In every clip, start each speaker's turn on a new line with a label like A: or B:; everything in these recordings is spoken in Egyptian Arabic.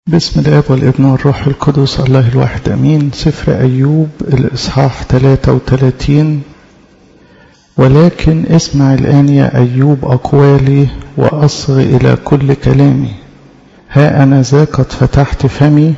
A: بسم الاب والابن والروح القدس الله الواحد امين سفر ايوب الاصحاح 33 ولكن اسمع الان يا ايوب اقوالي واصغ الى كل كلامي ها انا ذا قد فتحت فمي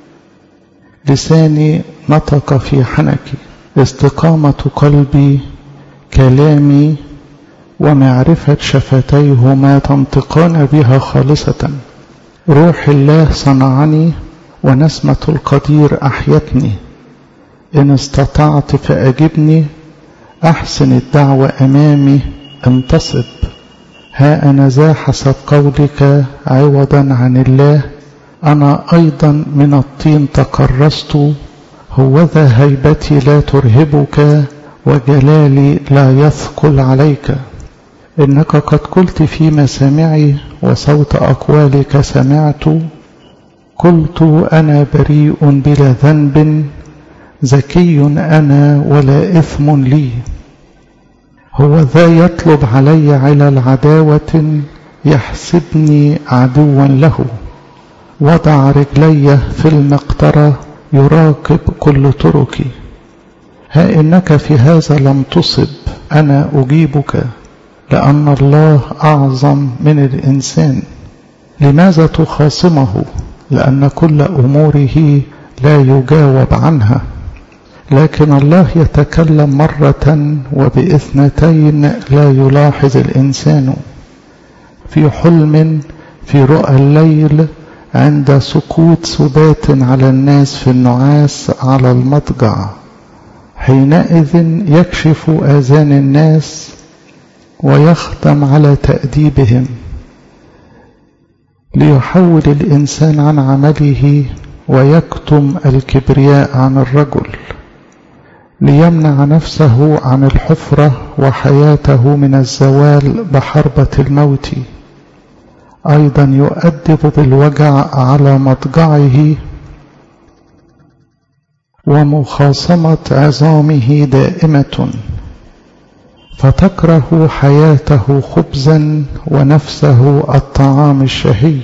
A: لساني نطق في حنكي استقامه قلبي كلامي ومعرفه شفتيهما تنطقان بها خالصه روح الله صنعني ونسمة القدير أحيتني إن استطعت فأجبني أحسن الدعوة أمامي انتصب ها أنا ذا حسب قولك عوضا عن الله أنا أيضا من الطين تقرست هوذا هيبتي لا ترهبك وجلالي لا يثقل عليك إنك قد قلت في مسامعي وصوت أقوالك سمعت قلت أنا بريء بلا ذنب زكي أنا ولا إثم لي هو ذا يطلب علي على العداوة يحسبني عدوا له وضع رجلي في المقطرة يراقب كل طرقي ها إنك في هذا لم تصب أنا أجيبك لأن الله أعظم من الإنسان لماذا تخاصمه لأن كل أموره لا يجاوب عنها لكن الله يتكلم مرة وبإثنتين لا يلاحظ الإنسان في حلم في رؤى الليل عند سقوط سبات على الناس في النعاس على المضجع حينئذ يكشف آذان الناس ويختم على تأديبهم ليحول الإنسان عن عمله ويكتم الكبرياء عن الرجل ليمنع نفسه عن الحفرة وحياته من الزوال بحربة الموت أيضا يؤدب بالوجع على مضجعه ومخاصمة عظامه دائمة فتكره حياته خبزا ونفسه الطعام الشهي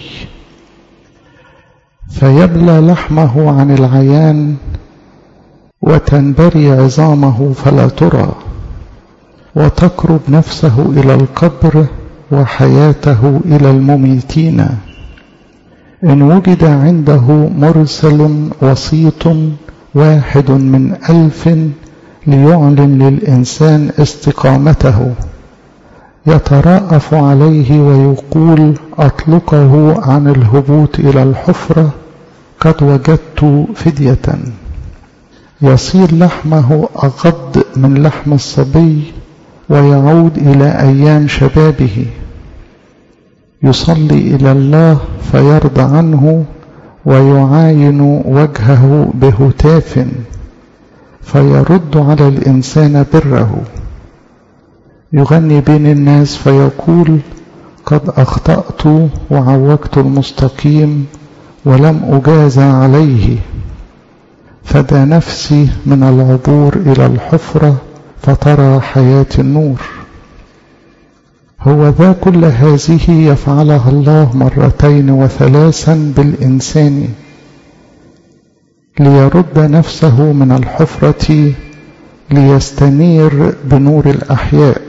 A: فيبلى لحمه عن العيان وتنبري عظامه فلا ترى وتقرب نفسه الى القبر وحياته الى المميتين ان وجد عنده مرسل وسيط واحد من الف ليعلن للإنسان استقامته يتراءف عليه ويقول أطلقه عن الهبوط إلى الحفرة قد وجدت فدية يصير لحمه أغض من لحم الصبي ويعود إلى أيام شبابه يصلي إلى الله فيرضى عنه ويعاين وجهه بهتاف فيرد على الإنسان بره يغني بين الناس فيقول قد أخطأت وعوجت المستقيم ولم أجازى عليه فدى نفسي من العبور إلى الحفرة فترى حياة النور هو ذا كل هذه يفعلها الله مرتين وثلاثا بالإنسان ليرد نفسه من الحفرة ليستنير بنور الأحياء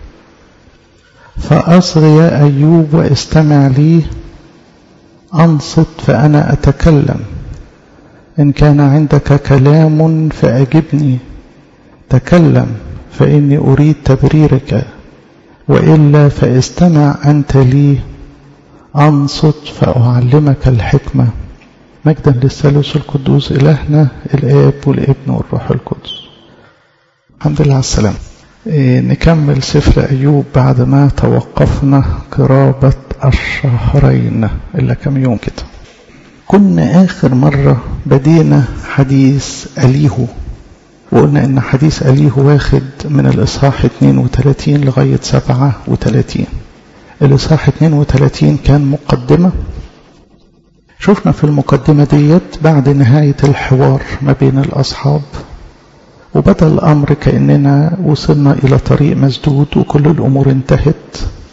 A: فأصغ يا أيوب واستمع لي أنصت فأنا أتكلم إن كان عندك كلام فأجبني تكلم فإني أريد تبريرك وإلا فاستمع أنت لي أنصت فأعلمك الحكمة مجدا للثالوث القدوس إلهنا الآب والابن والروح القدس الحمد لله على السلام إيه نكمل سفر أيوب بعد ما توقفنا قرابة الشهرين إلا كم يوم كده كنا آخر مرة بدينا حديث أليهو وقلنا إن حديث أليهو واخد من الإصحاح 32 لغاية 37 الإصحاح 32 كان مقدمة شفنا في المقدمة ديت بعد نهاية الحوار ما بين الأصحاب وبدأ الأمر كأننا وصلنا إلى طريق مسدود وكل الأمور انتهت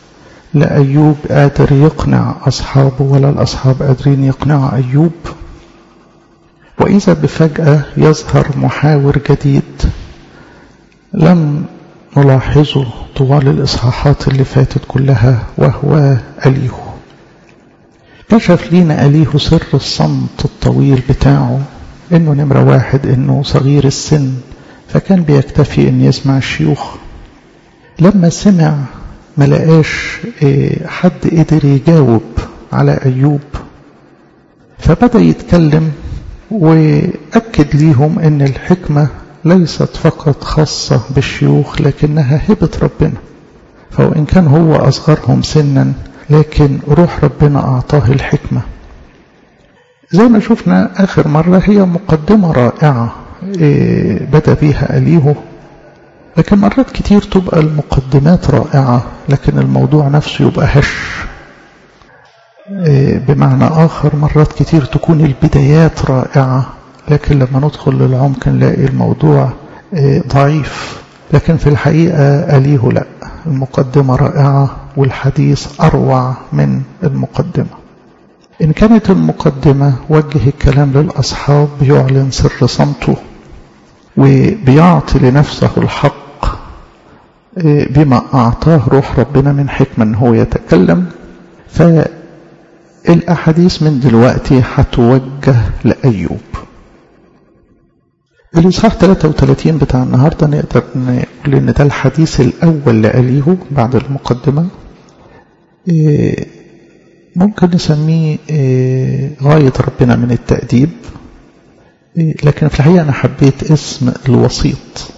A: لا أيوب قادر يقنع أصحابه ولا الأصحاب قادرين يقنعوا أيوب وإذا بفجأة يظهر محاور جديد لم نلاحظه طوال الإصحاحات اللي فاتت كلها وهو أليهو كشف لينا أليه سر الصمت الطويل بتاعه إنه نمرة واحد إنه صغير السن فكان بيكتفي إن يسمع الشيوخ لما سمع ملقاش حد قدر يجاوب على أيوب فبدأ يتكلم وأكد ليهم إن الحكمة ليست فقط خاصة بالشيوخ لكنها هبة ربنا فوإن كان هو أصغرهم سنا لكن روح ربنا أعطاه الحكمة زي ما شفنا آخر مرة هي مقدمة رائعة بدأ بيها أليهو لكن مرات كتير تبقى المقدمات رائعة لكن الموضوع نفسه يبقى هش بمعنى آخر مرات كتير تكون البدايات رائعة لكن لما ندخل للعمق نلاقي الموضوع ضعيف لكن في الحقيقة أليه لا المقدمة رائعة والحديث أروع من المقدمة إن كانت المقدمة وجه الكلام للأصحاب بيعلن سر صمته وبيعطي لنفسه الحق بما أعطاه روح ربنا من حكمة أن هو يتكلم فالأحاديث من دلوقتي هتوجه لأيوب الإصحاح 33 بتاع النهاردة نقدر نقول إن ده الحديث الأول لأليه بعد المقدمة ممكن نسميه غاية ربنا من التأديب لكن في الحقيقة أنا حبيت اسم الوسيط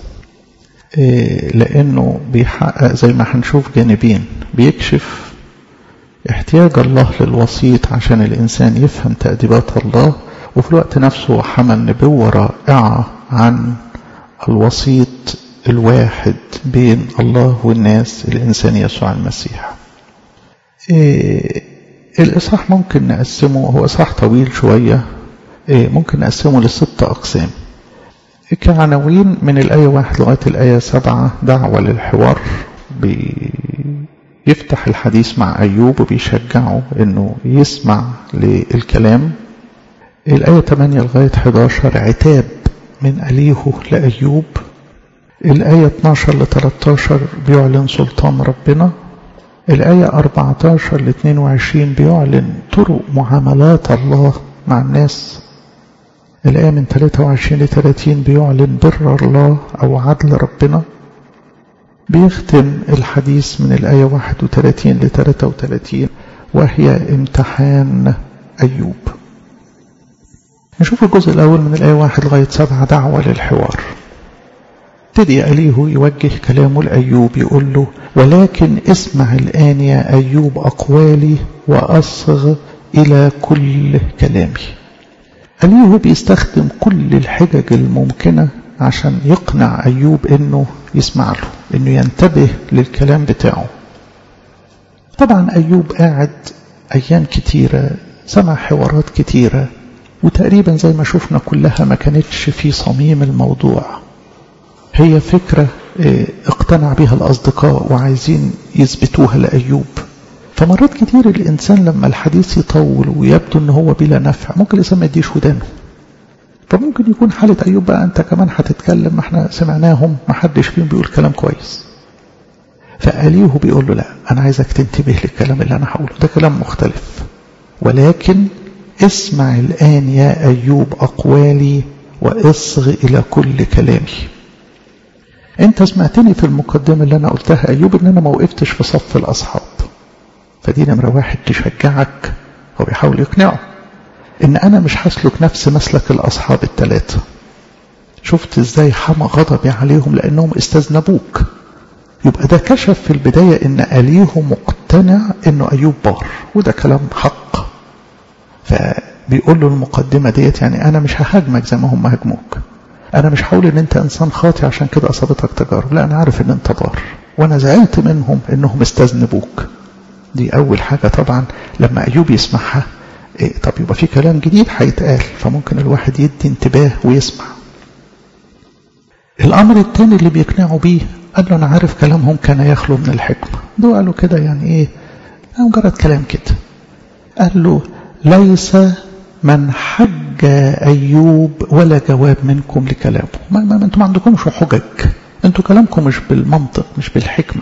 A: لأنه بيحقق زي ما هنشوف جانبين بيكشف احتياج الله للوسيط عشان الإنسان يفهم تأديبات الله وفي الوقت نفسه حمل نبوة رائعة عن الوسيط الواحد بين الله والناس الإنسان يسوع المسيح إيه الإصحاح ممكن نقسمه هو إصحاح طويل شوية إيه ممكن نقسمه لست أقسام كعناوين من الآية واحد لغاية الآية سبعة دعوة للحوار بيفتح الحديث مع أيوب وبيشجعه إنه يسمع للكلام الآية 8 لغاية 11 عتاب من أليهو لأيوب الآية 12 ل 13 بيعلن سلطان ربنا الآية 14 ل 22 بيعلن طرق معاملات الله مع الناس الآية من 23 ل 30 بيعلن بر الله أو عدل ربنا بيختم الحديث من الآية 31 ل 33 وهي امتحان أيوب نشوف الجزء الأول من الآية واحد لغاية سبعة دعوة للحوار ابتدي أليه يوجه كلامه لأيوب يقول له ولكن اسمع الآن يا أيوب أقوالي وأصغ إلى كل كلامي أليه بيستخدم كل الحجج الممكنة عشان يقنع أيوب إنه يسمع له إنه ينتبه للكلام بتاعه طبعا أيوب قاعد أيام كتيرة سمع حوارات كتيرة وتقريبا زي ما شفنا كلها ما كانتش في صميم الموضوع هي فكرة اقتنع بها الأصدقاء وعايزين يثبتوها لأيوب فمرات كتير الإنسان لما الحديث يطول ويبدو أنه هو بلا نفع ممكن الإنسان ما يديش ودانه فممكن يكون حالة أيوب بقى أنت كمان هتتكلم ما احنا سمعناهم ما حدش فيهم بيقول كلام كويس فأليه بيقول له لا أنا عايزك تنتبه للكلام اللي أنا هقوله ده كلام مختلف ولكن اسمع الآن يا أيوب أقوالي وإصغ إلى كل كلامي أنت سمعتني في المقدمة اللي أنا قلتها أيوب إن أنا ما وقفتش في صف الأصحاب فدي نمرة واحد تشجعك هو بيحاول يقنعه إن أنا مش هسلك نفس مسلك الأصحاب الثلاثة شفت إزاي حمى غضبي عليهم لأنهم استذنبوك يبقى ده كشف في البداية إن أليه مقتنع إنه أيوب بار وده كلام حق فبيقول له المقدمة ديت يعني أنا مش ههاجمك زي ما هم هاجموك أنا مش هقول إن أنت إنسان خاطئ عشان كده أصابتك تجارب لا أنا عارف إن أنت بار وأنا زعلت منهم إنهم استذنبوك دي أول حاجة طبعا لما أيوب يسمعها إيه طب يبقى في كلام جديد هيتقال فممكن الواحد يدي انتباه ويسمع الأمر الثاني اللي بيقنعوا بيه قال له أنا عارف كلامهم كان يخلو من الحكمة ده قالوا كده يعني إيه مجرد كلام كده قال له ليس من حج أيوب ولا جواب منكم لكلامه ما, ما انتم ما عندكمش حجج انتوا كلامكم مش بالمنطق مش بالحكمة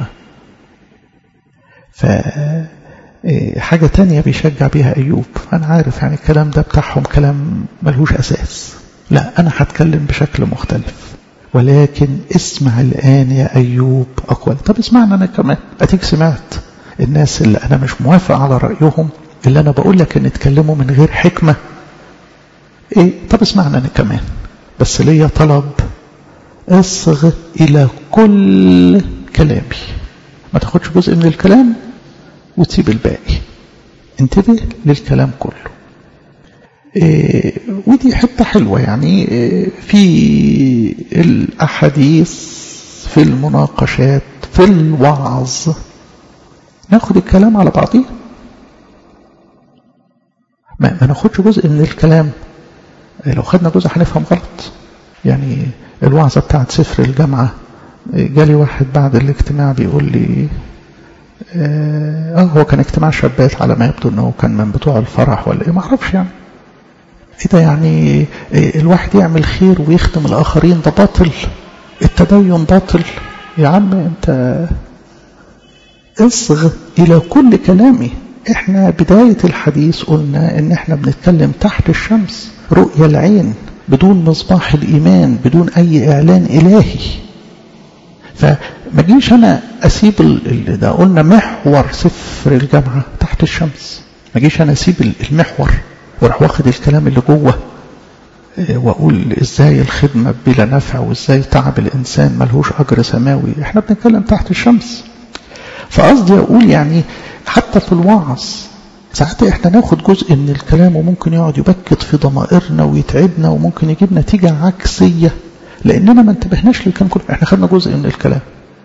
A: ف حاجة تانية بيشجع بيها أيوب أنا عارف يعني الكلام ده بتاعهم كلام ملهوش أساس لا أنا هتكلم بشكل مختلف ولكن اسمع الآن يا أيوب أقوال طب اسمعنا أنا كمان أتيك سمعت الناس اللي أنا مش موافق على رأيهم اللي أنا بقول لك إن اتكلموا من غير حكمة إيه طب اسمعنا أنا كمان بس ليا طلب اصغ إلى كل كلامي ما تاخدش جزء من الكلام وتسيب الباقي انتبه للكلام كله إيه ودي حتة حلوة يعني إيه في الأحاديث في المناقشات في الوعظ ناخد الكلام على بعضيه ما, ما ناخدش جزء من الكلام لو خدنا جزء هنفهم غلط يعني الوعظة بتاعت سفر الجامعة جالي واحد بعد الاجتماع بيقول لي اه هو كان اجتماع شابات على ما يبدو انه كان من بتوع الفرح ولا ايه ما اعرفش يعني ايه ده يعني إيه الواحد يعمل خير ويخدم الاخرين ده باطل التدين باطل يا عم انت اصغ الى كل كلامي احنا بداية الحديث قلنا ان احنا بنتكلم تحت الشمس رؤية العين بدون مصباح الايمان بدون اي اعلان الهي فما جيش انا اسيب اللي ده قلنا محور سفر الجامعه تحت الشمس ما جيش انا اسيب المحور واروح واخد الكلام اللي جوه واقول ازاي الخدمه بلا نفع وازاي تعب الانسان ملهوش اجر سماوي احنا بنتكلم تحت الشمس فقصدي اقول يعني حتى في الوعظ ساعات احنا ناخد جزء من الكلام وممكن يقعد يبكت في ضمائرنا ويتعبنا وممكن يجيب نتيجه عكسيه لاننا ما انتبهناش للكلام كله احنا خدنا جزء من الكلام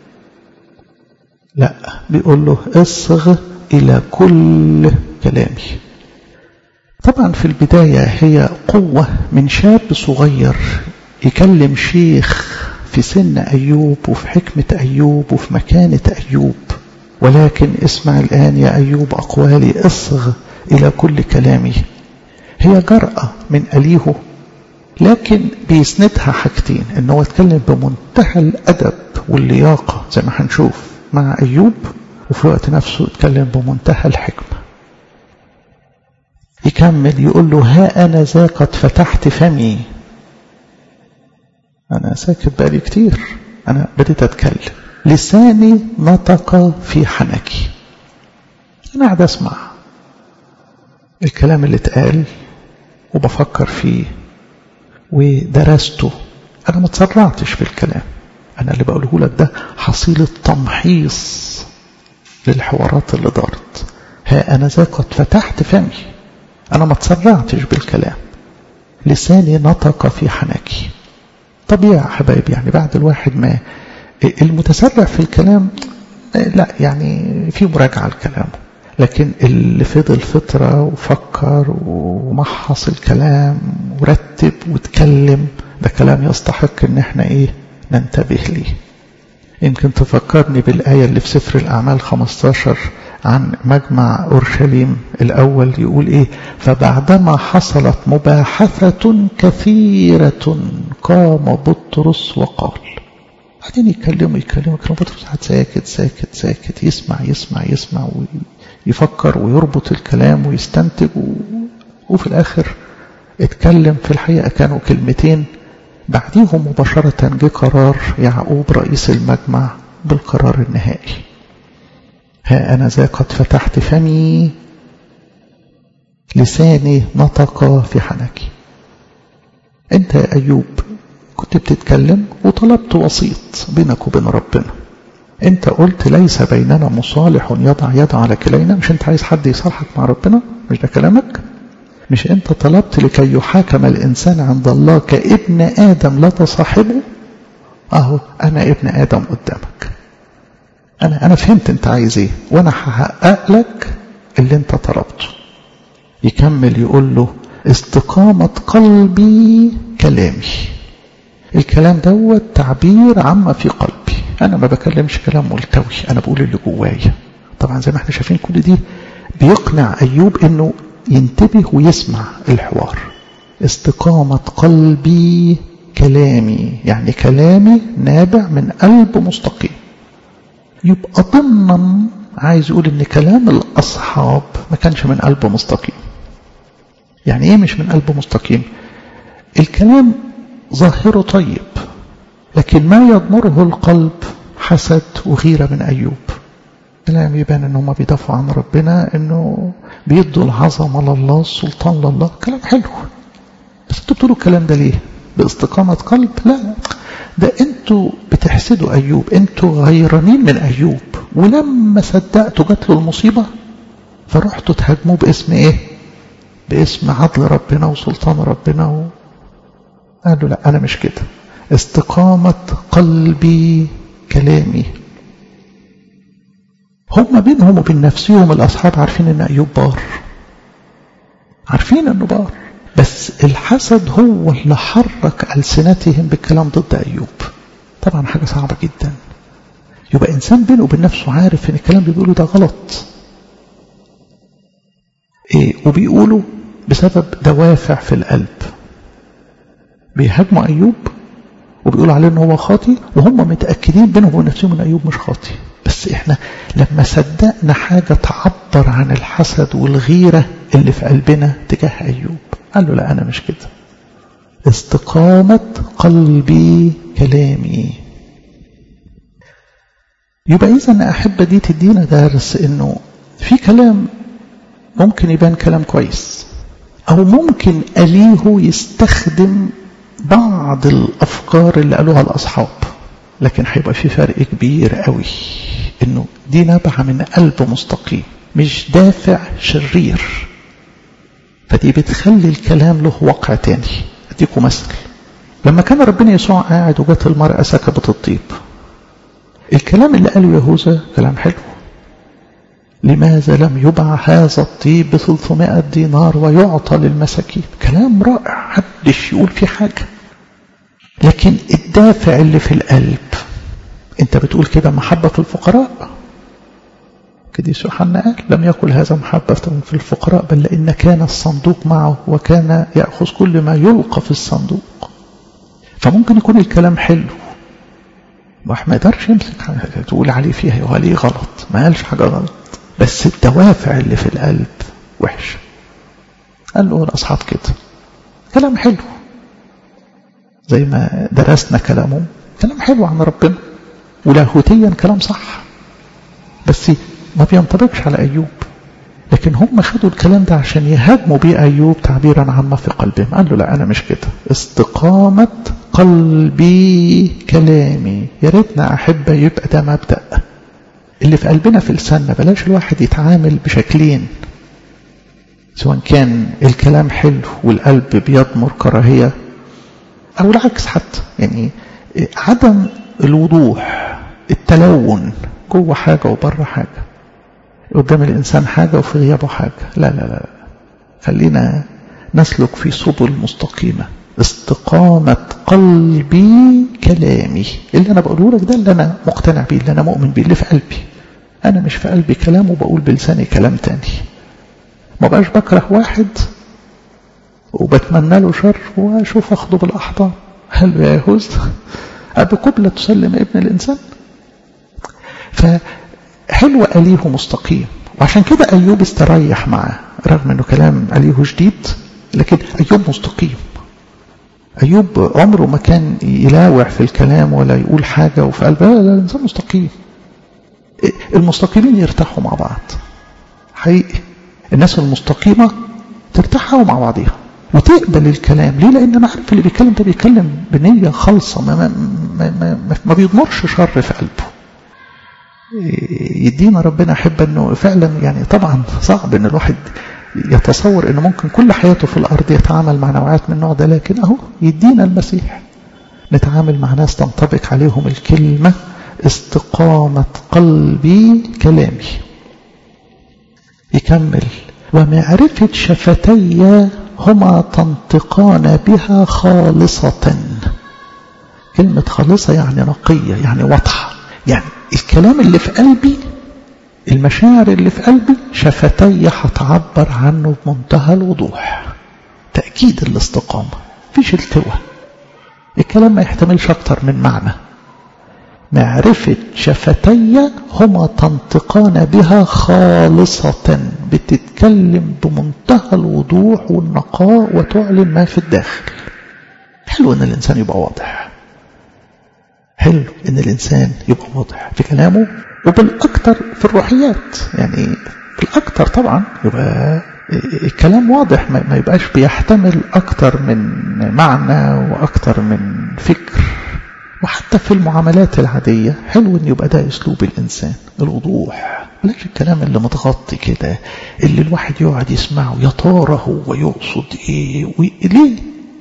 A: لا بيقول له اصغ الى كل كلامي طبعا في البداية هي قوة من شاب صغير يكلم شيخ في سن أيوب وفي حكمة أيوب وفي مكانة أيوب ولكن اسمع الآن يا أيوب أقوالي اصغ إلى كل كلامي هي جرأة من أليه لكن بيسندها حاجتين ان هو اتكلم بمنتهى الادب واللياقه زي ما هنشوف مع ايوب وفي الوقت نفسه اتكلم بمنتهى الحكمه يكمل يقول له ها انا ذا قد فتحت فمي انا ساكت بقالي كتير انا بديت اتكلم لساني نطق في حنكي انا قاعد اسمع الكلام اللي اتقال وبفكر فيه ودرسته أنا ما تسرعتش في الكلام أنا اللي بقوله لك ده حصيلة تمحيص للحوارات اللي دارت ها أنا ذا قد فتحت فمي أنا ما تسرعتش بالكلام لساني نطق في حنكي طبيعي يا حبايبي يعني بعد الواحد ما المتسرع في الكلام لا يعني في مراجعة لكلامه لكن اللي فضل فترة وفكر ومحص الكلام ورتب واتكلم ده كلام يستحق ان احنا ايه ننتبه ليه يمكن تفكرني بالآية اللي في سفر الأعمال 15 عن مجمع أورشليم الأول يقول إيه فبعدما حصلت مباحثة كثيرة قام بطرس وقال بعدين يتكلموا يتكلموا يتكلموا بطرس قاعد ساكت ساكت ساكت يسمع يسمع يسمع ويفكر ويربط الكلام ويستنتج و... وفي الآخر اتكلم في الحقيقة كانوا كلمتين بعديهم مباشرة جه قرار يعقوب رئيس المجمع بالقرار النهائي ها أنا ذا قد فتحت فمي لساني نطق في حنكي أنت يا أيوب كنت بتتكلم وطلبت وسيط بينك وبين ربنا انت قلت ليس بيننا مصالح يضع يد على كلينا مش انت عايز حد يصالحك مع ربنا مش ده كلامك مش انت طلبت لكي يحاكم الانسان عند الله كابن ادم لا تصاحبه اهو انا ابن ادم قدامك انا انا فهمت انت عايز ايه وانا هحقق لك اللي انت طلبته يكمل يقول له استقامة قلبي كلامي الكلام دوت تعبير عما في قلبي انا ما بكلمش كلام ملتوي انا بقول اللي جوايا طبعا زي ما احنا شايفين كل دي بيقنع أيوب أنه ينتبه ويسمع الحوار استقامة قلبي كلامي يعني كلامي نابع من قلب مستقيم يبقى ضمنا عايز يقول ان كلام الاصحاب ما كانش من قلب مستقيم يعني ايه مش من قلب مستقيم الكلام ظاهره طيب لكن ما يضمره القلب حسد وغيرة من أيوب كلام يبان ان هم بيدافعوا عن ربنا انه بيدوا العظمه لله السلطان لله كلام حلو بس انتوا بتقولوا الكلام ده ليه باستقامه قلب لا ده انتوا بتحسدوا ايوب انتوا غيرانين من ايوب ولما صدقتوا جات له المصيبه فرحتوا تهاجموه باسم ايه باسم عدل ربنا وسلطان ربنا و... قالوا لا انا مش كده استقامه قلبي كلامي هم بينهم وبين نفسهم الأصحاب عارفين أن أيوب بار عارفين أنه بار بس الحسد هو اللي حرك ألسنتهم بالكلام ضد أيوب طبعا حاجة صعبة جدا يبقى إنسان بينه وبين نفسه عارف أن الكلام اللي بيقوله ده غلط إيه وبيقوله بسبب دوافع في القلب بيهاجموا أيوب وبيقولوا عليه ان هو خاطي وهم متأكدين بينهم وبين نفسهم ان أيوب مش خاطي بس احنا لما صدقنا حاجة تعبر عن الحسد والغيرة اللي في قلبنا تجاه أيوب قال له لا أنا مش كده استقامة قلبي كلامي يبقى إذا أحب دي تدينا درس إنه في كلام ممكن يبان كلام كويس أو ممكن أليه يستخدم بعض الأفكار اللي قالوها الأصحاب لكن هيبقى في فرق كبير قوي إنه دي نابعة من قلب مستقيم مش دافع شرير فدي بتخلي الكلام له وقع تاني أديكم مثل لما كان ربنا يسوع قاعد وجت المرأة سكبت الطيب الكلام اللي قاله يهوذا كلام حلو لماذا لم يباع هذا الطيب ب 300 دينار ويعطى للمساكين كلام رائع محدش يقول فيه حاجة لكن الدافع اللي في القلب انت بتقول كده محبة في الفقراء قديس يوحنا قال لم يقل هذا محبة في الفقراء بل لأن كان الصندوق معه وكان يأخذ كل ما يلقى في الصندوق فممكن يكون الكلام حلو واحد ما يقدرش يمسك تقول عليه فيها هو ليه غلط ما قالش حاجة غلط بس الدوافع اللي في القلب وحش قال له الأصحاب كده كلام حلو زي ما درسنا كلامه كلام حلو عن ربنا ولاهوتيا كلام صح بس ما بينطبقش على أيوب لكن هم خدوا الكلام ده عشان يهاجموا بيه أيوب تعبيرا عن ما في قلبهم قال له لا أنا مش كده استقامة قلبي كلامي يا ريتنا أحب يبقى ده مبدأ اللي في قلبنا في لساننا بلاش الواحد يتعامل بشكلين سواء كان الكلام حلو والقلب بيضمر كراهية أو العكس حتى يعني عدم الوضوح التلون جوه حاجة وبره حاجة قدام الإنسان حاجة وفي غيابه حاجة لا لا لا خلينا نسلك في سبل مستقيمة استقامة قلبي كلامي اللي أنا بقوله لك ده اللي أنا مقتنع بيه اللي أنا مؤمن بيه اللي في قلبي أنا مش في قلبي كلام وبقول بلساني كلام تاني ما بقاش بكره واحد وبتمنى له شر واشوف اخده بالاحضان هل يا يهوذا ابي قبلة تسلم ابن الانسان فحلو أليه مستقيم وعشان كده أيوب استريح معاه رغم أنه كلام أليه شديد لكن أيوب مستقيم أيوب عمره ما كان يلاوع في الكلام ولا يقول حاجة وفي قلبه لا لا الإنسان مستقيم المستقيمين يرتاحوا مع بعض حقيقي الناس المستقيمة ترتاح مع بعضها وتقبل الكلام ليه لأن أنا عارف اللي بيتكلم ده بيتكلم بنية خالصة ما, ما, ما, ما, ما بيضمرش شر في قلبه يدينا ربنا أحب أنه فعلا يعني طبعا صعب أن الواحد يتصور أنه ممكن كل حياته في الأرض يتعامل مع نوعات من النوع ده لكن أهو يدينا المسيح نتعامل مع ناس تنطبق عليهم الكلمة استقامة قلبي كلامي يكمل ومعرفة شفتي هما تنطقان بها خالصة كلمة خالصة يعني نقية يعني واضحة يعني الكلام اللي في قلبي المشاعر اللي في قلبي شفتي هتعبر عنه بمنتهى الوضوح تأكيد الاستقامة فيش التوى الكلام ما يحتملش أكتر من معنى معرفة شفتي هما تنطقان بها خالصة بتتكلم بمنتهى الوضوح والنقاء وتعلن ما في الداخل حلو ان الانسان يبقى واضح حلو ان الانسان يبقى واضح في كلامه وبالاكثر في الروحيات يعني بالاكثر طبعا يبقى الكلام واضح ما يبقاش بيحتمل اكتر من معنى واكتر من فكر وحتى في المعاملات العادية حلو ان يبقى ده اسلوب الانسان الوضوح بلاش الكلام اللي متغطي كده اللي الواحد يقعد يسمعه يا ترى هو يقصد ايه وليه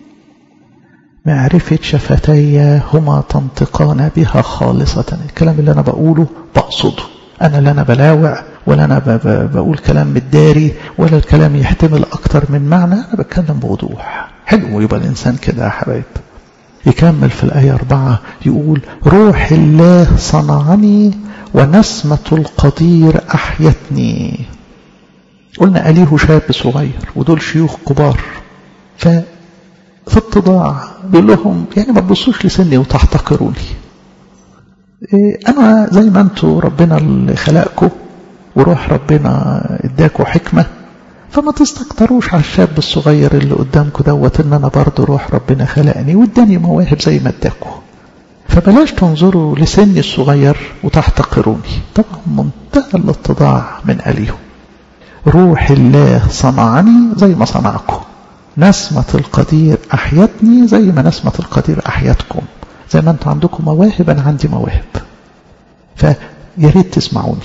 A: معرفة شفتي هما تنطقان بها خالصة الكلام اللي أنا بقوله بقصده أنا لا أنا بلاوع ولا أنا بقول كلام متداري ولا الكلام يحتمل أكتر من معنى أنا بتكلم بوضوح حلو يبقى الإنسان كده يا حبايب يكمل في الآية أربعة يقول روح الله صنعني ونسمة القدير أحيتني قلنا أليه شاب صغير ودول شيوخ كبار ف في اتضاع بيقول لهم يعني ما تبصوش لسني وتحتقروني إيه انا زي ما انتوا ربنا اللي خلقكم وروح ربنا اداكوا حكمة فما تستكتروش على الشاب الصغير اللي قدامكم دوت ان انا برضه روح ربنا خلقني واداني مواهب زي ما اداكوا فبلاش تنظروا لسني الصغير وتحتقروني طبعا منتهى الاتضاع من أليه روح الله صنعني زي ما صنعكم نسمة القدير أحيتني زي ما نسمة القدير أحيتكم زي ما أنتم عندكم مواهب أنا عندي مواهب فياريت تسمعوني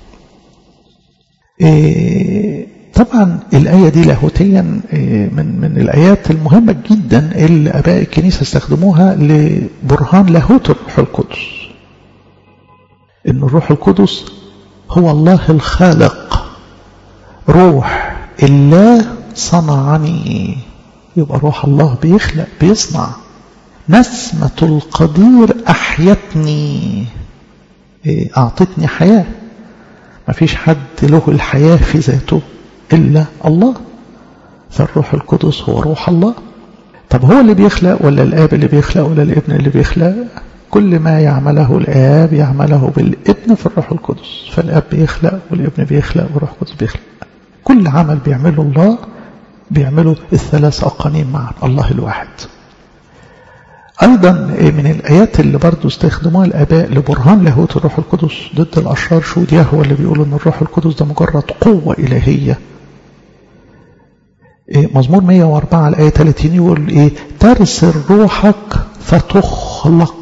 A: إيه طبعا الآية دي لاهوتيا إيه من من الآيات المهمة جدا اللي آباء الكنيسة استخدموها لبرهان لاهوت الروح القدس إن الروح القدس هو الله الخالق روح الله صنعني يبقى روح الله بيخلق بيصنع نسمة القدير أحيتني أعطتني حياة ما فيش حد له الحياة في ذاته إلا الله فالروح القدس هو روح الله طب هو اللي بيخلق ولا الآب اللي بيخلق ولا الابن اللي بيخلق كل ما يعمله الآب يعمله بالابن في الروح القدس فالآب بيخلق والابن بيخلق والروح القدس بيخلق كل عمل بيعمله الله بيعملوا الثلاث أقانيم معا الله الواحد أيضا من الآيات اللي برضو استخدموها الآباء لبرهان لاهوت الروح القدس ضد الأشرار شهود يهوى اللي بيقولوا أن الروح القدس ده مجرد قوة إلهية مزمور 104 الآية 30 يقول إيه ترسل روحك فتخلق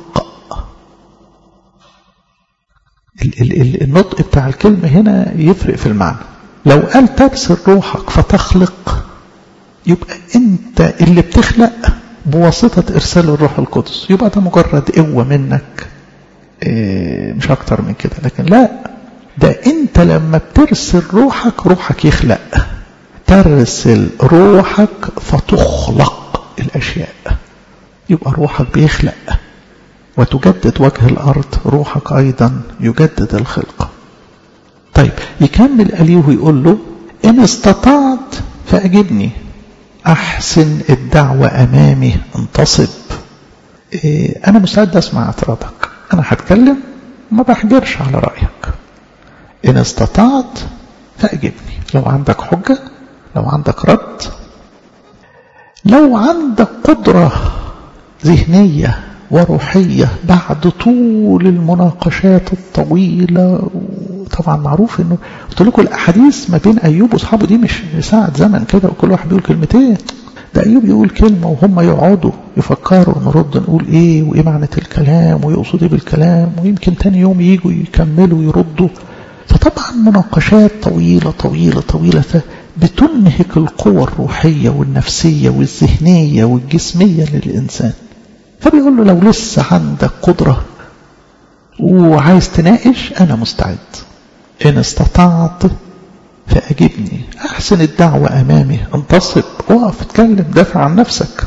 A: النطق بتاع الكلمة هنا يفرق في المعنى لو قال ترسل روحك فتخلق يبقى انت اللي بتخلق بواسطة ارسال الروح القدس يبقى ده مجرد قوة منك اه مش اكتر من كده لكن لا ده انت لما بترسل روحك روحك يخلق ترسل روحك فتخلق الاشياء يبقى روحك بيخلق وتجدد وجه الارض روحك ايضا يجدد الخلقه طيب يكمل أليه ويقول له إن استطعت فأجبني أحسن الدعوة أمامي انتصب إيه أنا مستعد أسمع اعتراضك أنا هتكلم ما بحجرش على رأيك إن استطعت فأجبني لو عندك حجة لو عندك رد لو عندك قدرة ذهنية وروحية بعد طول المناقشات الطويلة طبعا معروف انه قلت لكم الاحاديث ما بين ايوب واصحابه دي مش ساعة زمن كده وكل واحد بيقول كلمتين ده ايوب يقول كلمة وهم يقعدوا يفكروا نرد نقول ايه وايه معنى الكلام ويقصد ايه بالكلام ويمكن تاني يوم يجوا يكملوا يردوا فطبعا مناقشات طويلة طويلة طويلة بتنهك القوى الروحية والنفسية والذهنية والجسمية للإنسان فبيقول له لو لسه عندك قدرة وعايز تناقش أنا مستعد إن استطعت فأجبني أحسن الدعوة أمامي انتصب اقف اتكلم دافع عن نفسك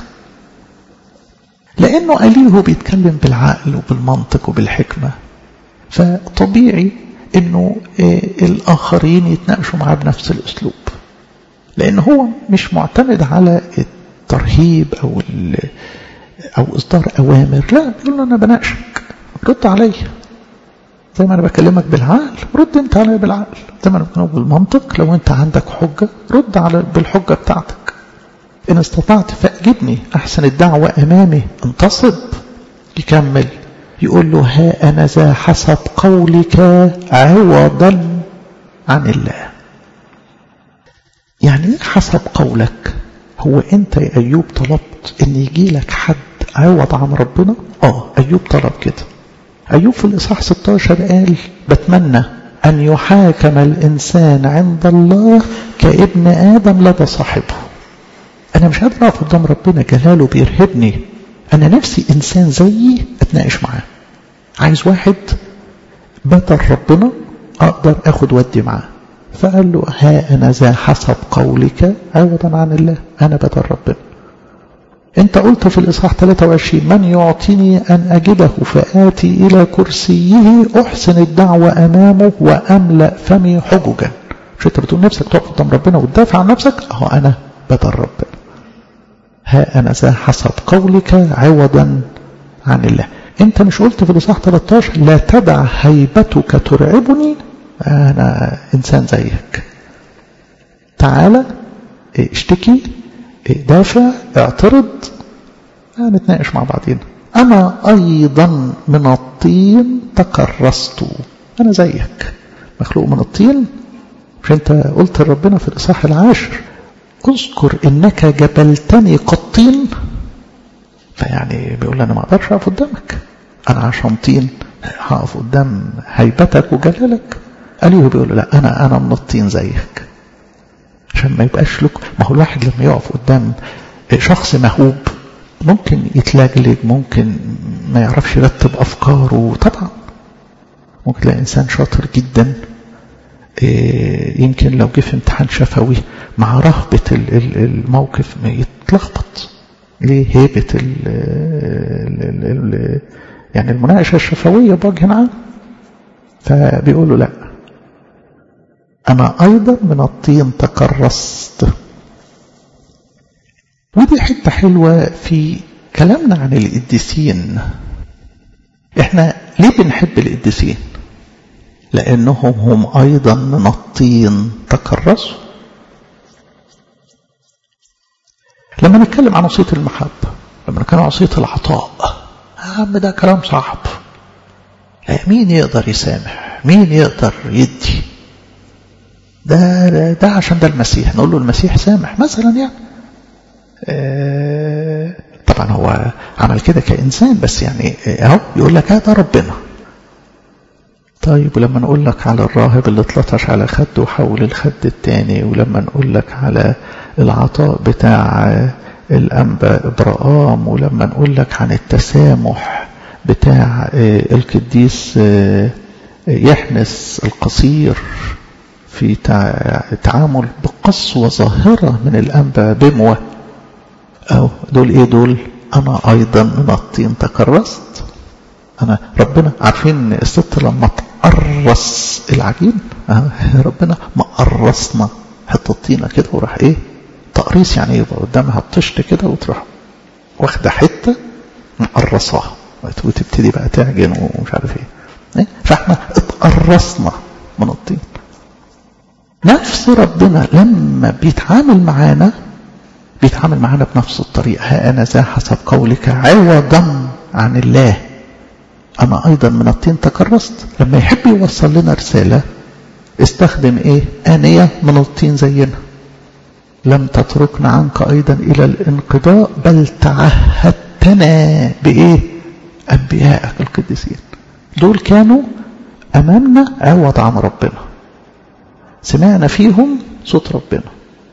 A: لأنه أليه بيتكلم بالعقل وبالمنطق وبالحكمة فطبيعي انه الاخرين يتناقشوا معاه بنفس الاسلوب لان هو مش معتمد على الترهيب او او اصدار اوامر لا بيقول له انا بناقشك رد عليا زي ما انا بكلمك بالعقل رد انت عليا بالعقل زي ما انا بكلمك بالمنطق لو انت عندك حجه رد على بالحجه بتاعتك ان استطعت فاجبني احسن الدعوه امامي انتصب يكمل يقول له ها انا ذا حسب قولك عوضا عن الله يعني ايه حسب قولك هو انت يا ايوب طلبت ان يجي لك حد عوض عن ربنا اه ايوب طلب كده ايوب في الاصحاح 16 قال بتمنى ان يحاكم الانسان عند الله كابن ادم لدى صاحبه انا مش قادر اقف قدام ربنا جلاله بيرهبني انا نفسي انسان زيي اتناقش معاه عايز واحد بدل ربنا اقدر اخد ودي معاه فقال له ها انا ذا حسب قولك عوضا عن الله انا بدل ربنا انت قلت في الاصحاح 23 من يعطيني ان اجده فاتي الى كرسيه احسن الدعوه امامه واملا فمي حججا مش انت بتقول نفسك تقف قدام ربنا وتدافع عن نفسك اهو انا بدل ربنا ها انا ذا حسب قولك عوضا عن الله انت مش قلت في الاصحاح 13 لا تدع هيبتك ترعبني انا انسان زيك تعالى اشتكي دافع اعترض نتناقش مع بعضين انا ايضا من الطين تكرست انا زيك مخلوق من الطين مش انت قلت لربنا في الاصحاح العاشر اذكر انك جبلتني كالطين فيعني بيقول انا ما اقدرش اقف قدامك انا عشان طين هقف قدام هيبتك وجلالك قال بيقول له لا انا انا من الطين زيك عشان ما يبقاش لك ما هو الواحد لما يقف قدام شخص مهوب ممكن يتلجلج ممكن ما يعرفش يرتب افكاره طبعا ممكن تلاقي انسان شاطر جدا يمكن لو جه في امتحان شفوي مع رهبة الموقف ما يتلخبط ليه هيبة ال ال ال يعني المناقشة الشفوية بوجه عام فبيقول له لا أنا أيضا من الطين تكرست ودي حتة حلوة في كلامنا عن القديسين احنا ليه بنحب القديسين لأنهم هم أيضا من الطين تكرسوا لما نتكلم عن وصية المحبة لما نتكلم عن وصية العطاء عم ده كلام صعب مين يقدر يسامح مين يقدر يدي ده, ده, ده عشان ده المسيح نقول له المسيح سامح مثلا يعني اه طبعا هو عمل كده كإنسان بس يعني اهو يقول لك هذا ربنا طيب ولما نقول لك على الراهب اللي اتلطش على خده وحول الخد التاني ولما نقول لك على العطاء بتاع الأنبا إبراهام ولما نقول لك عن التسامح بتاع القديس يحنس القصير في تعامل بقسوة ظاهرة من الأنبا بموة أو دول إيه دول أنا أيضا من الطين تكرست أنا ربنا عارفين الست لما تقرص العجين ربنا مقرصنا حتة طينة كده وراح إيه تقريص يعني يبقى قدامها الطشت كده وتروح واخدة حتة مقرصاها وتبتدي بقى تعجن ومش عارف ايه فاحنا اتقرصنا من الطين نفس ربنا لما بيتعامل معانا بيتعامل معانا بنفس الطريقة ها أنا ذا حسب قولك عوضا عن الله أنا أيضا من الطين تكرست لما يحب يوصل لنا رسالة استخدم إيه آنية من الطين زينا لم تتركنا عنك أيضا إلى الانقضاء بل تعهدتنا بإيه أنبيائك القديسين دول كانوا أمامنا عوض عن ربنا سمعنا فيهم صوت ربنا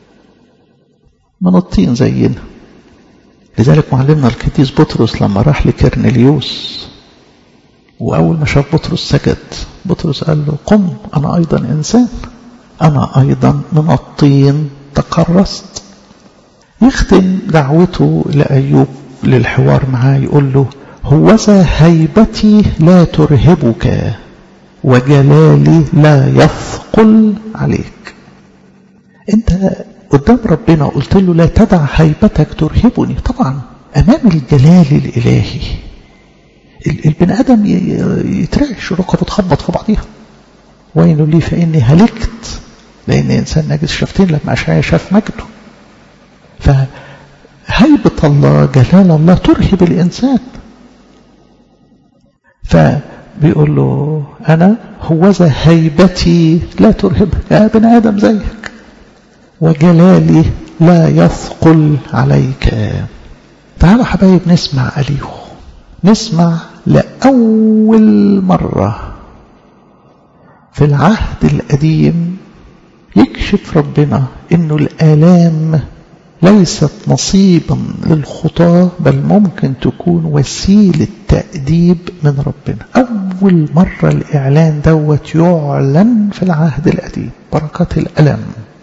A: من الطين زينا لذلك معلمنا القديس بطرس لما راح لكرنليوس وأول ما شاف بطرس سجد بطرس قال له قم أنا أيضا إنسان أنا أيضا من الطين تقرست يختم دعوته لأيوب للحوار معاه يقول له هوذا هيبتي لا ترهبك وجلالي لا يثقل عليك انت قدام ربنا قلت له لا تدع هيبتك ترهبني طبعا امام الجلال الالهي البني ادم يترعش ركبه تخبط في بعضيها وين لي فاني هلكت لان انسان نجس شفتين لما اشعيا شاف مجده فهيبه الله جلال الله ترهب الانسان فبيقول له انا هوذا هيبتي لا ترهبك يا بني ادم زيك وجلالي لا يثقل عليك تعالوا حبايب نسمع أليهو نسمع لأول مرة في العهد القديم يكشف ربنا انه الآلام ليست نصيبا للخطاة بل ممكن تكون وسيلة تأديب من ربنا أول مرة الإعلان دوت يعلن في العهد القديم بركات الألم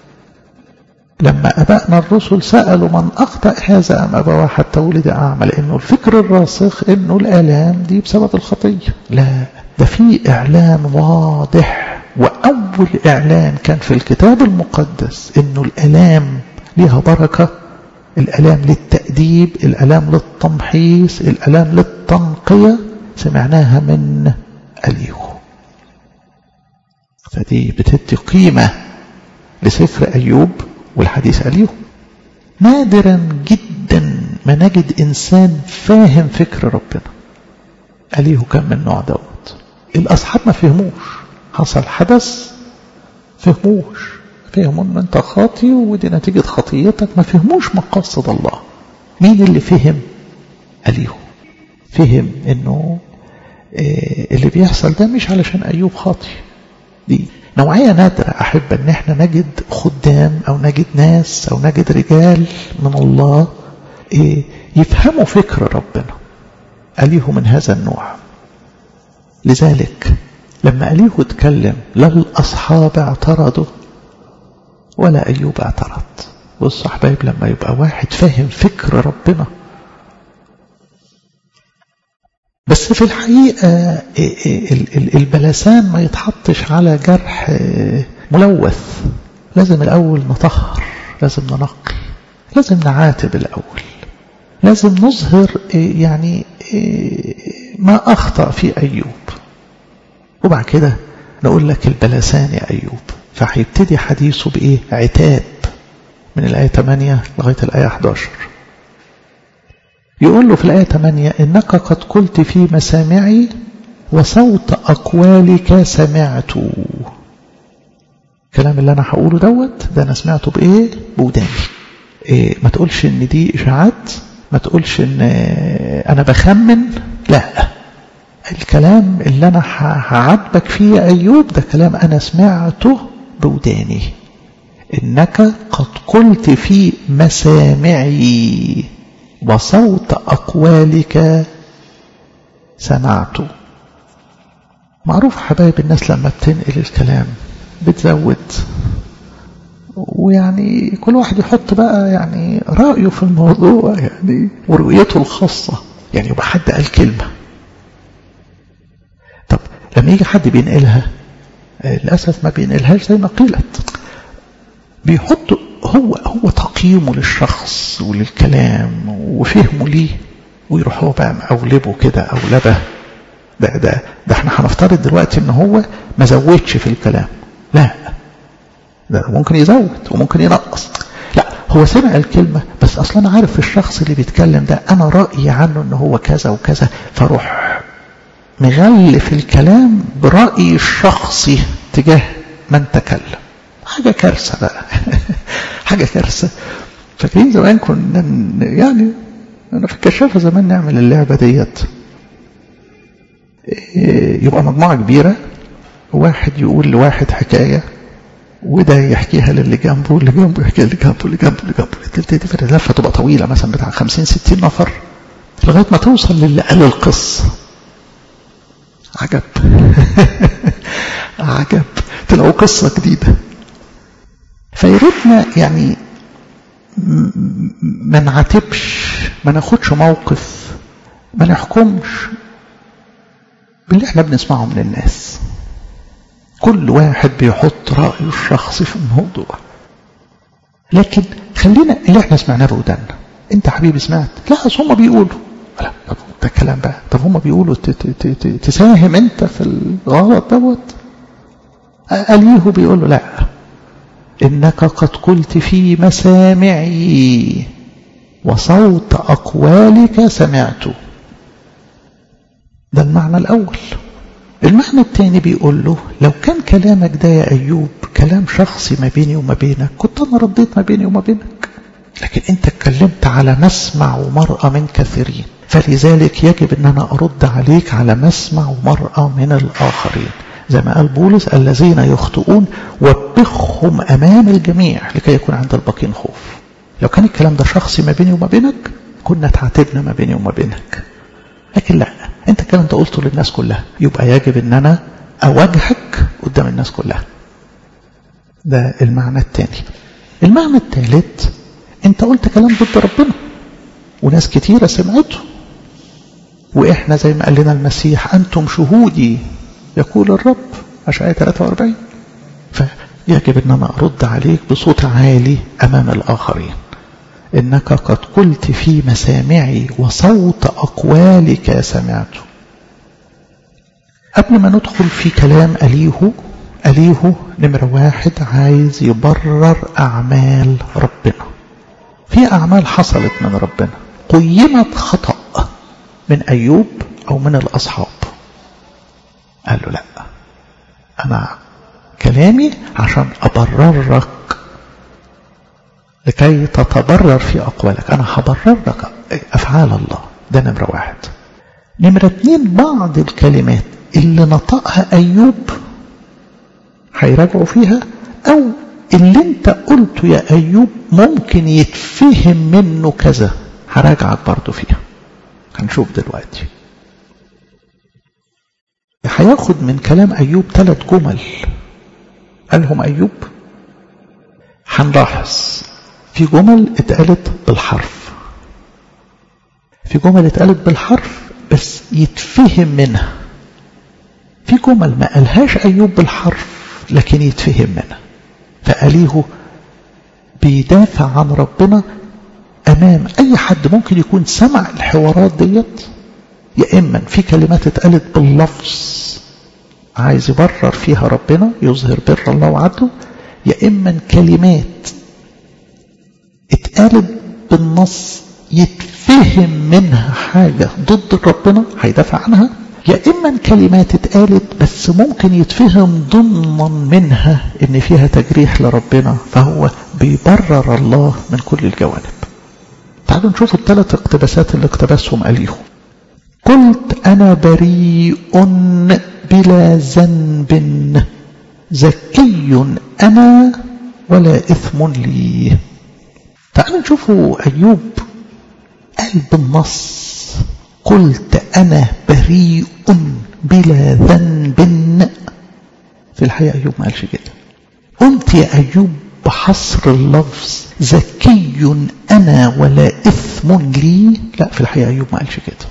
A: لما أبائنا الرسل سألوا من أخطأ هذا أم أبواه حتى ولد أعمى لأنه الفكر الراسخ أنه الآلام دي بسبب الخطية لا ده في إعلان واضح وأول إعلان كان في الكتاب المقدس أنه الآلام ليها بركة الآلام للتأديب الآلام للتمحيص الآلام للتنقية سمعناها من أليهو فدي بتدي قيمة لسفر أيوب والحديث أليه نادرا جدا ما نجد إنسان فاهم فكر ربنا أليه كان من النوع دوت الأصحاب ما فهموش حصل حدث فهموش فهموا ان انت خاطي ودي نتيجة خطيتك ما فهموش مقاصد الله مين اللي فهم أليه فهم انه اللي بيحصل ده مش علشان أيوب خاطي دي نوعية نادرة أحب أن احنا نجد خدام أو نجد ناس أو نجد رجال من الله يفهموا فكر ربنا أليه من هذا النوع لذلك لما أليه اتكلم لا الأصحاب اعترضوا ولا أيوب اعترض بص حبايب لما يبقى واحد فاهم فكر ربنا بس في الحقيقة البلسان ما يتحطش على جرح ملوث لازم الأول نطهر لازم ننقي لازم نعاتب الأول لازم نظهر يعني ما أخطأ في أيوب وبعد كده نقول لك البلسان يا أيوب فهيبتدي حديثه بإيه عتاب من الآية 8 لغاية الآية 11 يقول له في الآية 8 إنك قد قلت في مسامعي وصوت أقوالك سمعت الكلام اللي أنا هقوله دوت ده أنا سمعته بإيه بوداني إيه ما تقولش إن دي إشاعات ما تقولش إن أنا بخمن لا الكلام اللي أنا هعاتبك فيه يا أيوب ده كلام أنا سمعته بوداني إنك قد قلت في مسامعي وصوت أقوالك سمعت معروف حبايب الناس لما بتنقل الكلام بتزود ويعني كل واحد يحط بقى يعني رأيه في الموضوع يعني ورؤيته الخاصة يعني يبقى حد قال كلمة طب لما يجي حد بينقلها للأسف ما بينقلهاش زي ما قيلت بيحط هو هو تقييمه للشخص وللكلام وفهمه ليه ويروح هو بقى مقولبه كده أولبه ده ده ده احنا هنفترض دلوقتي ان هو ما زودش في الكلام لا ده ممكن يزود وممكن ينقص لا هو سمع الكلمة بس اصلا انا عارف الشخص اللي بيتكلم ده انا رأيي عنه ان هو كذا وكذا فاروح مغلف الكلام برأيي الشخصي تجاه من تكلم حاجة كارثة بقى حاجة كارثة فاكرين زمان كنا يعني أنا في الكشافة زمان نعمل اللعبة ديت يبقى مجموعة كبيرة واحد يقول لواحد حكاية وده يحكيها للي جنبه واللي جنبه يحكيها اللي جنبه اللي جنبه اللي جنبه تبتدي في اللفة تبقى طويلة مثلا بتاع 50 60 نفر لغاية ما توصل للي قال القصة عجب عجب تلاقوا قصة جديدة فياريتنا يعني ما نعاتبش ما ناخدش موقف ما نحكمش باللي احنا بنسمعه من الناس كل واحد بيحط رأيه الشخصي في الموضوع لكن خلينا اللي احنا سمعناه بودنا انت حبيبي سمعت لا اصل هم بيقولوا لا طب ده الكلام بقى طب هم بيقولوا تساهم انت في الغلط دوت أليه بيقول له لا إنك قد قلت في مسامعي وصوت أقوالك سمعت ده المعنى الأول المعنى الثاني بيقول له لو كان كلامك ده يا أيوب كلام شخصي ما بيني وما بينك كنت أنا رديت ما بيني وما بينك لكن أنت اتكلمت على مسمع ومرأة من كثيرين فلذلك يجب أن أنا أرد عليك على مسمع ومرأة من الآخرين زي ما قال بولس الذين يخطئون وبخهم أمام الجميع لكي يكون عند الباقين خوف لو كان الكلام ده شخصي ما بيني وما بينك كنا تعاتبنا ما بيني وما بينك لكن لا انت الكلام ده قلته للناس كلها يبقى يجب ان انا اواجهك قدام الناس كلها ده المعنى الثاني المعنى الثالث انت قلت كلام ضد ربنا وناس كتيرة سمعته واحنا زي ما قال لنا المسيح انتم شهودي يقول الرب أشعية 43 فيجب أن أنا أرد عليك بصوت عالي أمام الآخرين إنك قد قلت في مسامعي وصوت أقوالك سمعت قبل ما ندخل في كلام أليه أليه نمرة واحد عايز يبرر أعمال ربنا في أعمال حصلت من ربنا قيمت خطأ من أيوب أو من الأصحاب قال له لا أنا كلامي عشان أبرر لك لكي تتبرر في أقوالك أنا هبرر لك أفعال الله ده نمرة واحد نمرة اتنين بعض الكلمات اللي نطقها أيوب هيراجعوا فيها أو اللي انت قلته يا أيوب ممكن يتفهم منه كذا هراجعك برضو فيها هنشوف دلوقتي هياخد من كلام أيوب ثلاث جمل قالهم أيوب هنلاحظ في جمل اتقالت بالحرف في جمل اتقالت بالحرف بس يتفهم منها في جمل ما قالهاش أيوب بالحرف لكن يتفهم منها فأليه بيدافع عن ربنا أمام أي حد ممكن يكون سمع الحوارات ديت يا إما في كلمات اتقالت باللفظ عايز يبرر فيها ربنا يظهر بر الله وعدله يا إما كلمات اتقالت بالنص يتفهم منها حاجة ضد ربنا هيدافع عنها يا إما كلمات اتقالت بس ممكن يتفهم ضمنا منها إن فيها تجريح لربنا فهو بيبرر الله من كل الجوانب تعالوا نشوف الثلاث اقتباسات اللي اقتبسهم أليهم قلت أنا بريء بلا ذنب زكي أنا ولا إثم لي تعالوا نشوفوا أيوب قال بالنص قلت أنا بريء بلا ذنب في الحقيقة أيوب ما قالش كده قلت يا أيوب بحصر اللفظ زكي أنا ولا إثم لي لا في الحقيقة أيوب ما قالش كده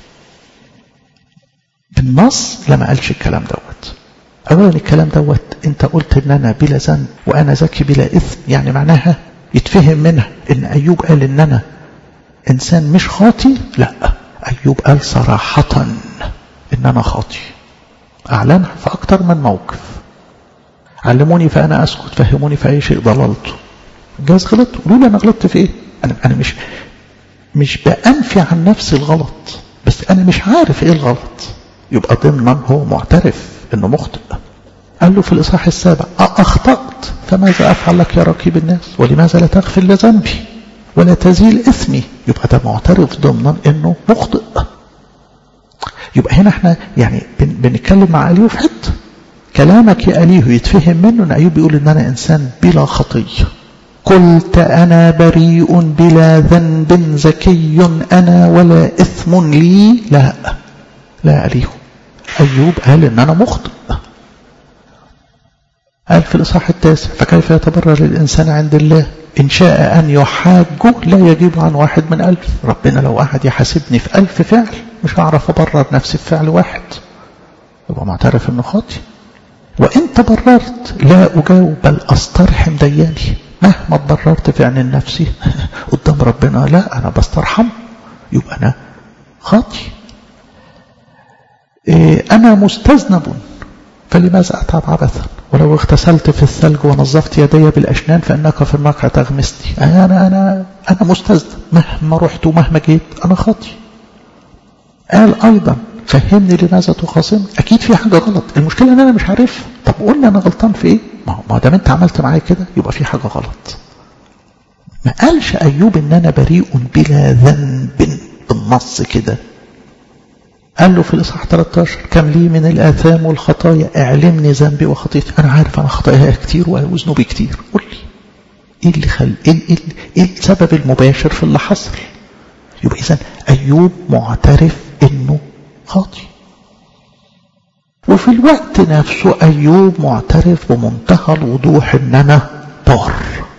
A: بالنص لما قالش الكلام دوت أولا الكلام دوت أنت قلت إن أنا بلا ذنب وأنا ذكي بلا إثم يعني معناها يتفهم منها إن أيوب قال إن أنا إنسان مش خاطي لا أيوب قال صراحة إن أنا خاطي أعلنها في أكتر من موقف علموني فأنا أسكت فهموني في أي شيء ضللت جاز غلط قولوا لي أنا غلطت في إيه أنا, أنا مش مش بأنفي عن نفسي الغلط بس أنا مش عارف إيه الغلط يبقى ضمنا هو معترف إنه مخطئ قال له في الإصحاح السابع أخطأت فماذا أفعل لك يا ركيب الناس ولماذا لا تغفر لذنبي ولا تزيل إثمي يبقى ده معترف ضمنا إنه مخطئ يبقى هنا احنا يعني بن بنتكلم مع أليه في حته كلامك يا أليه يتفهم منه أن أيوب بيقول إن أنا إنسان بلا خطية قلت أنا بريء بلا ذنب زكي أنا ولا إثم لي لا لا أليه أيوب قال إن أنا مخطئ قال في الإصحاح التاسع فكيف يتبرر الإنسان عند الله إن شاء أن يحاجه لا يجيب عن واحد من ألف ربنا لو أحد يحاسبني في ألف فعل مش هعرف أبرر نفسي في فعل واحد يبقى معترف إنه خاطي وإن تبررت لا أجاوب بل أسترحم دياني مهما تبررت في عن نفسي قدام ربنا لا أنا بسترحم يبقى أنا خاطي إيه أنا مستذنب فلماذا أتعب عبثا ولو اغتسلت في الثلج ونظفت يدي بالأشنان فإنك في النقع تغمستي أنا أنا أنا مستذنب مهما رحت ومهما جيت أنا خاطي قال أيضا فهمني لماذا تخاصم أكيد في حاجة غلط المشكلة أن أنا مش عارف طب قول لي أنا غلطان في إيه ما ما دام أنت عملت معايا كده يبقى في حاجة غلط ما قالش أيوب إن أنا بريء بلا ذنب بالنص كده قال له في الإصحاح 13 كم لي من الآثام والخطايا اعلمني ذنبي وخطيتي أنا عارف أنا خطاياي كتير وذنوبي كتير قول لي إيه اللي خل إيه, إيه, إيه السبب المباشر في اللي حصل يبقى إذا أيوب معترف إنه خاطي وفي الوقت نفسه أيوب معترف بمنتهى الوضوح إن أنا بار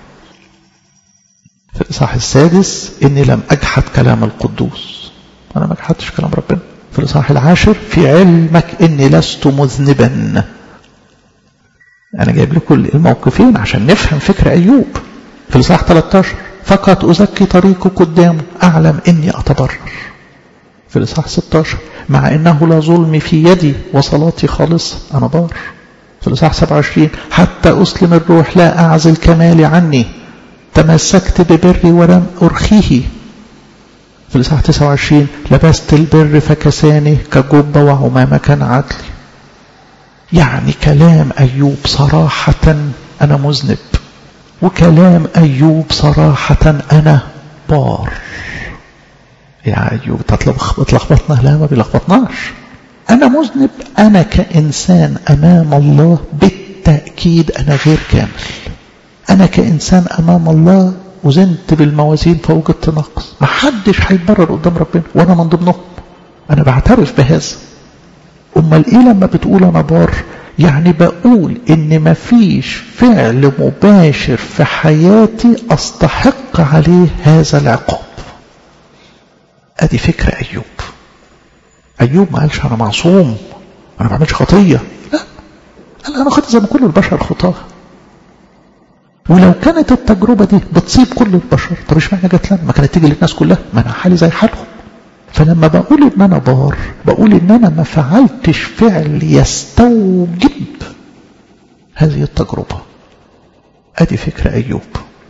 A: في الإصحاح السادس إني لم أجحد كلام القدوس أنا ما جحدتش كلام ربنا في الإصحاح العاشر في علمك إني لست مذنبا أنا جايب لكم الموقفين عشان نفهم فكر أيوب في الإصحاح 13 فقط أزكي طريقه قدامه أعلم إني أتبرر في الإصحاح 16 مع إنه لا ظلم في يدي وصلاتي خالصة أنا بار في الإصحاح 27 حتى أسلم الروح لا أعزل كمالي عني تمسكت ببري ولم أرخيه في الإصحاح 29 لبست البر فكساني كجبة وعمامة كان عدلي يعني كلام أيوب صراحة أنا مذنب وكلام أيوب صراحة أنا بار يا أيوب تلخبطنا لا ما بيلخبطناش أنا مذنب أنا كإنسان أمام الله بالتأكيد أنا غير كامل أنا كإنسان أمام الله وزنت بالموازين فوجدت نقص ما حدش هيتبرر قدام ربنا وأنا من ضمنهم أنا بعترف بهذا أمال إيه لما بتقول أنا بار يعني بقول إن مفيش فعل مباشر في حياتي أستحق عليه هذا العقاب ادي فكرة ايوب ايوب ما قالش انا معصوم انا ما بعملش خطية لا قال انا خطية زي ما كل البشر خطاه ولو كانت التجربة دي بتصيب كل البشر طب اشمعنى جت لنا ما كانت تيجي للناس كلها ما انا حالي زي حالهم فلما بقول ان انا بار بقول ان انا ما فعلتش فعل يستوجب هذه التجربة ادي فكرة ايوب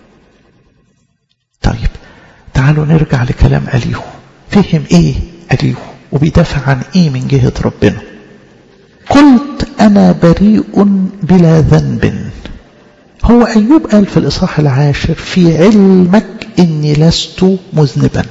A: طيب تعالوا نرجع لكلام أليهو فهم ايه أليهو وبيدافع عن ايه من جهة ربنا قلت أنا بريء بلا ذنب هو أيوب قال في الإصحاح العاشر في علمك إني لست مذنبا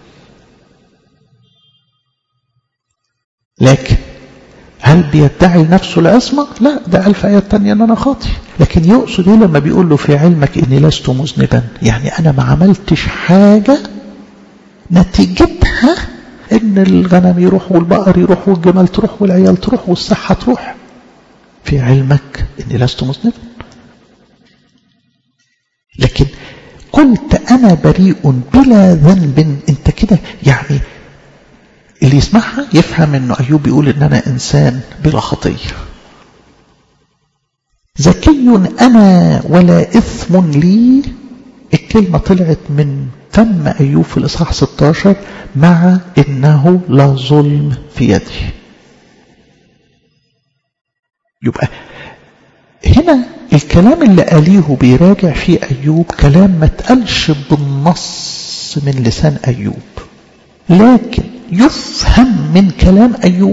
A: لكن هل بيدعي نفسه العصمة؟ لا ده قال في آية تانية أن أنا خاطي لكن يقصد إيه لما بيقول له في علمك إني لست مذنبا يعني أنا ما عملتش حاجة نتيجتها إن الغنم يروح والبقر يروح والجمال تروح والعيال تروح والصحة تروح في علمك إني لست مذنبا لكن قلت أنا بريء بلا ذنب أنت كده يعني اللي يسمعها يفهم انه ايوب بيقول ان انا انسان بلا خطيه ذكي انا ولا اثم لي الكلمه طلعت من فم ايوب في الاصحاح 16 مع انه لا ظلم في يدي يبقى هنا الكلام اللي قاليه بيراجع فيه ايوب كلام ما اتقالش بالنص من لسان ايوب لكن يفهم من كلام أيوب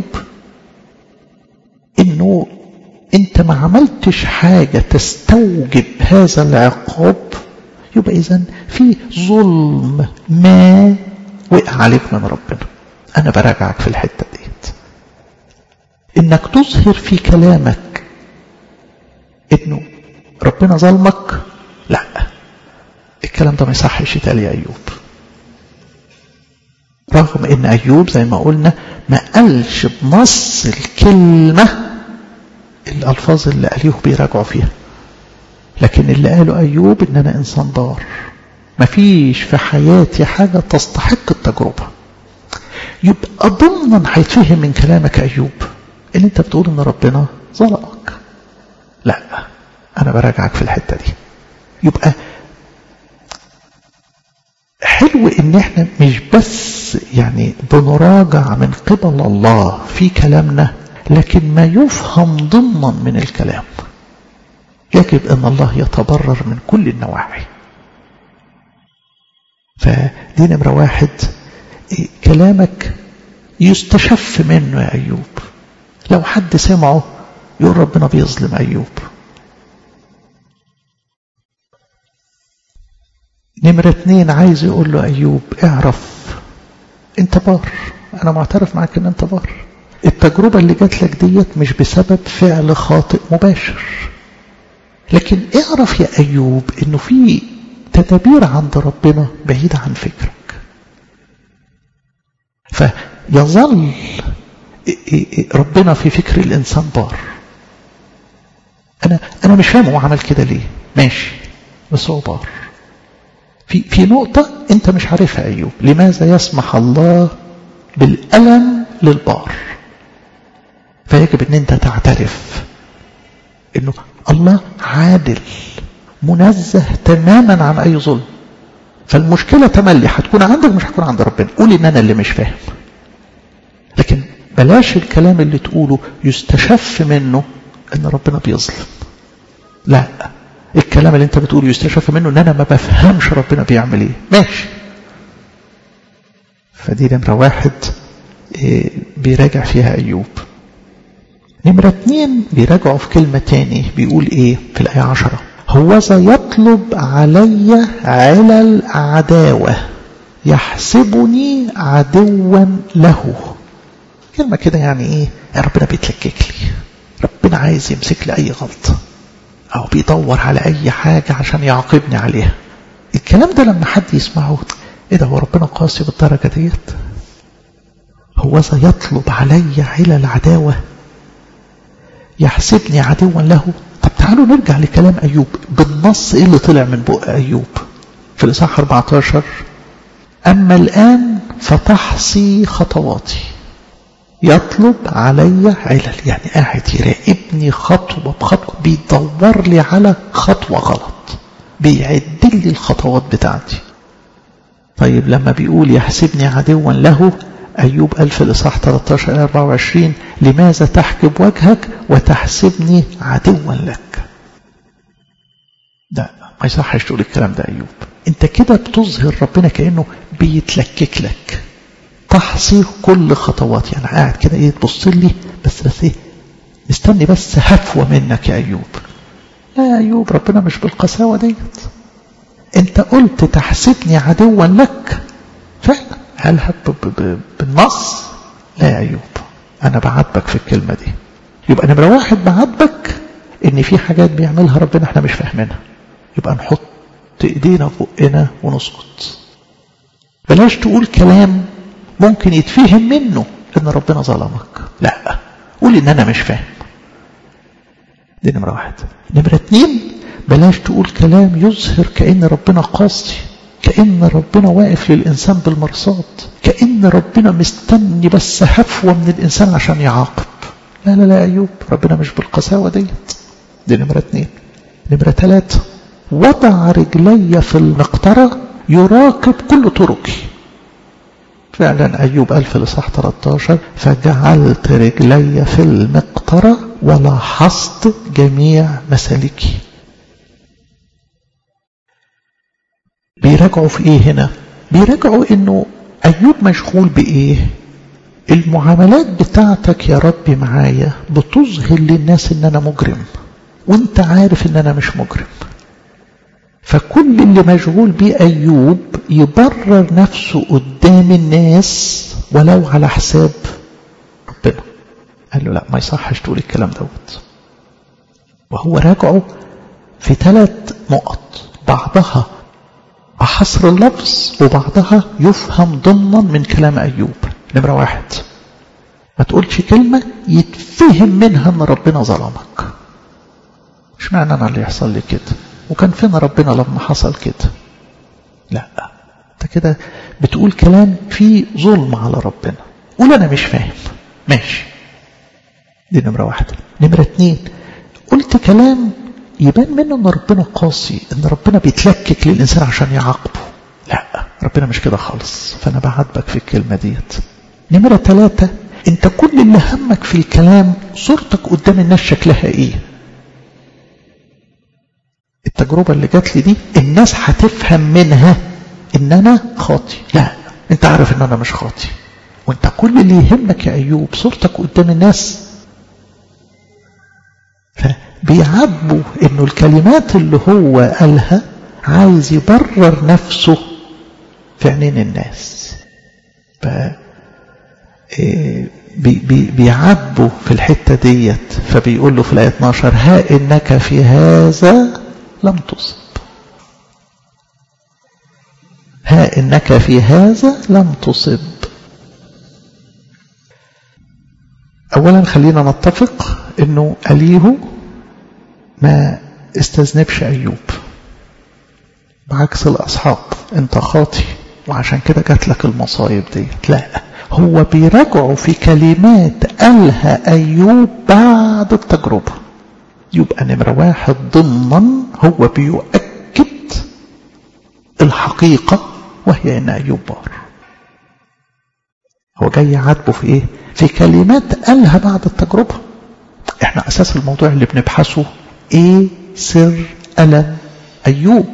A: إنه أنت ما عملتش حاجة تستوجب هذا العقاب يبقى إذا في ظلم ما وقع عليك من ربنا أنا براجعك في الحتة ديت إنك تظهر في كلامك إنه ربنا ظلمك لا الكلام ده ما يصحش يتقال يا أيوب رغم ان ايوب زي ما قلنا ما قالش بنص الكلمة الالفاظ اللي قاليه بيراجعوا فيها لكن اللي قاله ايوب ان انا انسان ضار مفيش في حياتي حاجة تستحق التجربة يبقى ضمنا هيتفهم من كلامك ايوب ان انت بتقول ان ربنا ظلمك براجعك في الحتة دي يبقى حلو ان احنا مش بس يعني بنراجع من قبل الله في كلامنا لكن ما يفهم ضمنا من الكلام يجب ان الله يتبرر من كل النواحي فدي نمرة واحد كلامك يستشف منه يا أيوب لو حد سمعه يقول ربنا بيظلم أيوب نمرة اتنين عايز يقول له أيوب اعرف انت بار انا معترف معاك ان انت بار التجربة اللي جات لك ديت مش بسبب فعل خاطئ مباشر لكن اعرف يا أيوب انه في تدابير عند ربنا بعيدة عن فكرك فيظل ربنا في فكر الإنسان بار أنا أنا مش فاهم هو عمل كده ليه ماشي بس هو بار في في نقطة أنت مش عارفها أيوب لماذا يسمح الله بالألم للبار فيجب أن أنت تعترف أنه الله عادل منزه تماما عن أي ظلم فالمشكلة تملي هتكون عندك مش هتكون عند ربنا قول إن أنا اللي مش فاهم لكن بلاش الكلام اللي تقوله يستشف منه ان ربنا بيظلم لا الكلام اللي انت بتقوله يستشف منه ان انا ما بفهمش ربنا بيعمل ايه ماشي فدي نمرة واحد إيه بيراجع فيها ايوب نمرة اتنين بيراجعوا في كلمة تاني بيقول ايه في الآية عشرة هوذا يطلب علي علل عداوة يحسبني عدوا له كلمة كده يعني ايه يا ربنا بيتلكك لي ربنا عايز يمسك لي اي غلطة او بيدور على اي حاجة عشان يعاقبني عليها الكلام ده لما حد يسمعه ايه ده هو ربنا قاسي بالدرجة ديت هو يطلب علي علل عداوة يحسبني عدوا له طب تعالوا نرجع لكلام ايوب بالنص ايه اللي طلع من بق ايوب في الاصحاح 14 اما الان فتحصي خطواتي يطلب علي علل يعني قاعد يراقبني خطوة بخطوة بيدور لي على خطوة غلط بيعد لي الخطوات بتاعتي طيب لما بيقول يحسبني عدوا له أيوب قال في الإصحاح 13 24 لماذا تحجب وجهك وتحسبني عدوا لك ده ما يصحش تقول الكلام ده أيوب انت كده بتظهر ربنا كأنه بيتلكك لك تحصي كل خطوات يعني قاعد كده ايه تبص لي بس بس ايه مستني بس هفوة منك يا أيوب لا يا أيوب ربنا مش بالقساوة ديت انت قلت تحسبني عدوا لك فعلا هل بالنص لا يا أيوب أنا بعاتبك في الكلمة دي يبقى نمرة واحد بعاتبك إن في حاجات بيعملها ربنا احنا مش فاهمينها يبقى نحط ايدينا في بقنا ونسكت بلاش تقول كلام ممكن يتفهم منه ان ربنا ظلمك لا قول ان انا مش فاهم دي نمرة واحد نمرة اتنين بلاش تقول كلام يظهر كأن ربنا قاسي كأن ربنا واقف للإنسان بالمرصاد كأن ربنا مستني بس هفوة من الإنسان عشان يعاقب لا لا لا أيوب ربنا مش بالقساوة ديت دي نمرة اتنين نمرة تلاتة وضع رجلي في المقطرة يراقب كل طرقي فعلا أيوب قال في الإصحاح 13 فجعلت رجلي في المقطرة ولاحظت جميع مسالكي بيراجعوا في ايه هنا بيراجعوا انه ايوب مشغول بايه المعاملات بتاعتك يا ربي معايا بتظهر للناس ان انا مجرم وانت عارف ان انا مش مجرم فكل اللي مشغول بيه ايوب يبرر نفسه قدام الناس ولو على حساب ربنا قال له لا ما يصحش تقول الكلام دوت وهو راجعه في ثلاث نقط بعضها بحصر اللفظ وبعضها يفهم ضمنا من كلام أيوب نمرة واحد ما تقولش كلمة يتفهم منها أن ربنا ظلمك مش معنى أنا اللي يحصل لي كده وكان فين ربنا لما حصل كده لا انت كده بتقول كلام فيه ظلم على ربنا قول أنا مش فاهم ماشي دي نمرة واحدة نمرة اتنين قلت كلام يبان منه ان ربنا قاسي ان ربنا بيتلكك للانسان عشان يعاقبه لا ربنا مش كده خالص فانا بعاتبك في الكلمه ديت نمره ثلاثة انت كل اللي همك في الكلام صورتك قدام الناس شكلها ايه التجربة اللي جات لي دي الناس هتفهم منها ان انا خاطي لا انت عارف ان انا مش خاطي وانت كل اللي يهمك يا ايوب صورتك قدام الناس فبيعاتبوا انه الكلمات اللي هو قالها عايز يبرر نفسه في عينين الناس ف بي بي بيعاتبوا في الحتة ديت فبيقول له في الآية 12 ها إنك في هذا لم تصب ها إنك في هذا لم تصب أولا خلينا نتفق أنه أليه ما استذنبش أيوب بعكس الأصحاب أنت خاطي وعشان كده جات لك المصايب ديت لا هو بيراجعوا في كلمات قالها أيوب بعد التجربة يبقى نمرة واحد ضمنا هو بيؤكد الحقيقة وهي أن أيوب بار هو جاي يعاتبه في إيه؟ في كلمات قالها بعد التجربة إحنا أساس الموضوع اللي بنبحثه إيه سر ألم أيوب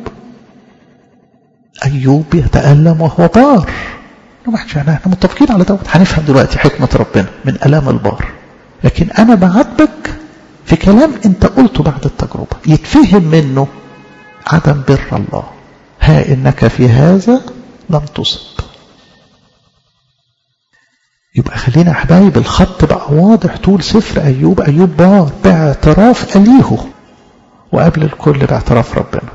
A: أيوب يتألم وهو بار احنا متفقين على دوت هنفهم دلوقتي حكمة ربنا من ألام البار لكن أنا بعاتبك في كلام أنت قلته بعد التجربة يتفهم منه عدم بر الله ها إنك في هذا لم تصب يبقى خلينا حبايب الخط بقى واضح طول سفر أيوب أيوب بار باعتراف أليهه وقبل الكل باعتراف ربنا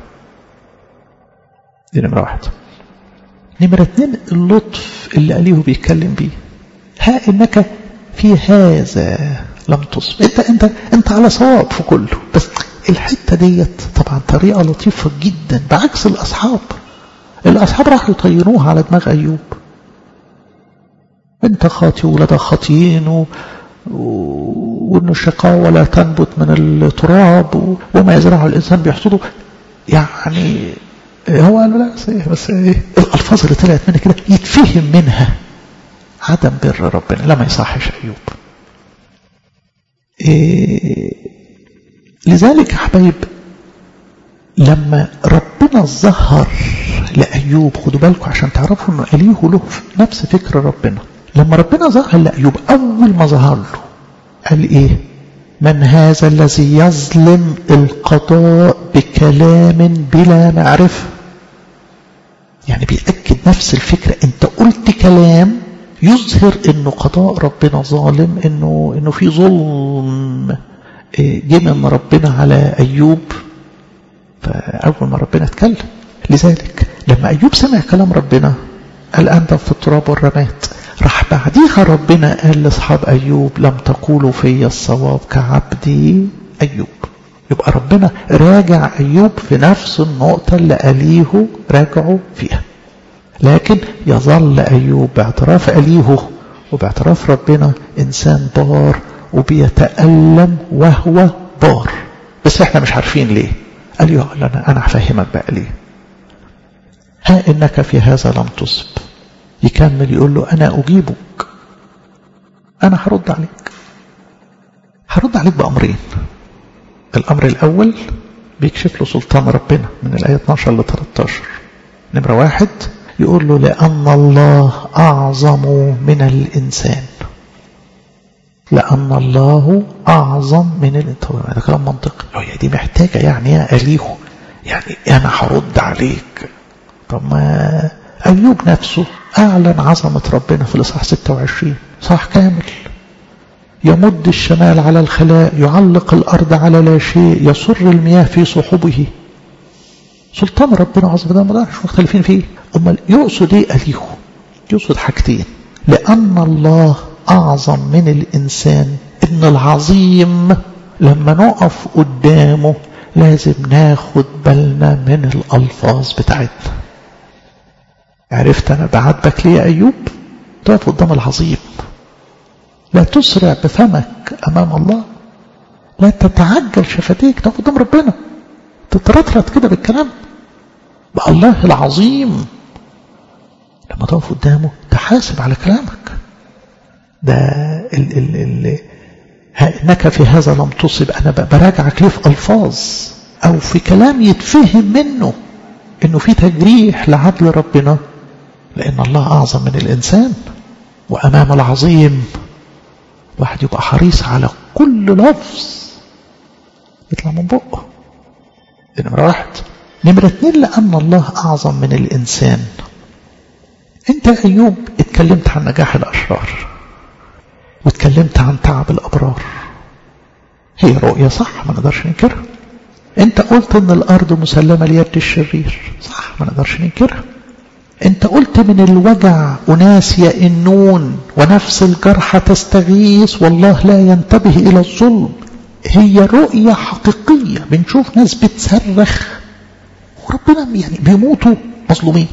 A: دي نمرة واحدة نمرة اتنين اللطف اللي أليه بيتكلم بيه ها إنك في هذا لم تصب انت انت انت على صواب في كله بس الحته ديت طبعا طريقه لطيفه جدا بعكس الاصحاب الاصحاب راحوا يطينوها على دماغ ايوب انت خاطي وولادك خاطيين و... وان الشقاوه لا تنبت من التراب و... وما يزرعه الانسان بيحصده يعني هو قال لا بس ايه بس ايه الالفاظ اللي طلعت منها كده يتفهم منها عدم بر ربنا لا ما يصحش ايوب إيه لذلك يا حبايب لما ربنا ظهر لأيوب خدوا بالكم عشان تعرفوا انه أليه له نفس فكر ربنا لما ربنا ظهر لأيوب أول ما ظهر له قال إيه من هذا الذي يظلم القضاء بكلام بلا معرفة يعني بيأكد نفس الفكرة انت قلت كلام يظهر انه قضاء ربنا ظالم انه انه في ظلم جه من ربنا على ايوب فاول ما ربنا اتكلم لذلك لما ايوب سمع كلام ربنا قال اندم في التراب والرمات راح بعديها ربنا قال لاصحاب ايوب لم تقولوا في الصواب كعبدي ايوب يبقى ربنا راجع ايوب في نفس النقطه اللي اليه راجعوا فيها لكن يظل أيوب باعتراف أليهه وباعتراف ربنا إنسان بار وبيتألم وهو بار بس احنا مش عارفين ليه قال له أنا, أنا هفهمك بقى ليه ها إنك في هذا لم تصب يكمل يقول له أنا أجيبك أنا هرد عليك هرد عليك بأمرين الأمر الأول بيكشف له سلطان ربنا من الآية 12 ل 13 نمرة واحد يقول له لأن الله أعظم من الإنسان لأن الله أعظم من الإنسان هذا كلام منطقي هي دي محتاجة يعني يا أليه يعني أنا هرد عليك طب ما أيوب نفسه أعلن عظمة ربنا في الإصحاح 26 صح كامل يمد الشمال على الخلاء يعلق الأرض على لا شيء يسر المياه في صحبه سلطان ربنا عز وجل ما مش مختلفين فيه امال يقصد ايه اليه يقصد حاجتين لان الله اعظم من الانسان ان العظيم لما نقف قدامه لازم ناخد بالنا من الالفاظ بتاعتنا عرفت انا بعاتبك ليه يا ايوب تقف قدام العظيم لا تسرع بفمك امام الله لا تتعجل شفتيك تقف قدام ربنا
B: تترطرط كده بالكلام بقى الله العظيم لما تقف قدامه تحاسب على كلامك ده ال ال ال انك في هذا لم تصب انا براجعك ليه في الفاظ او في كلام يتفهم منه انه في تجريح لعدل ربنا لان الله اعظم من الانسان وامام العظيم واحد يبقى حريص على كل لفظ يطلع من بقه دي نمرة واحد نمرة اتنين لأن الله أعظم من الإنسان أنت أيوب اتكلمت عن نجاح الأشرار واتكلمت عن تعب الأبرار هي رؤية صح ما نقدرش ننكرها أنت قلت أن الأرض مسلمة ليد الشرير صح ما نقدرش ننكرها أنت قلت من الوجع أناس يئنون ونفس الجرح تستغيث والله لا ينتبه إلى الظلم هي رؤية حقيقية بنشوف ناس بتصرخ وربنا يعني بيموتوا مظلومين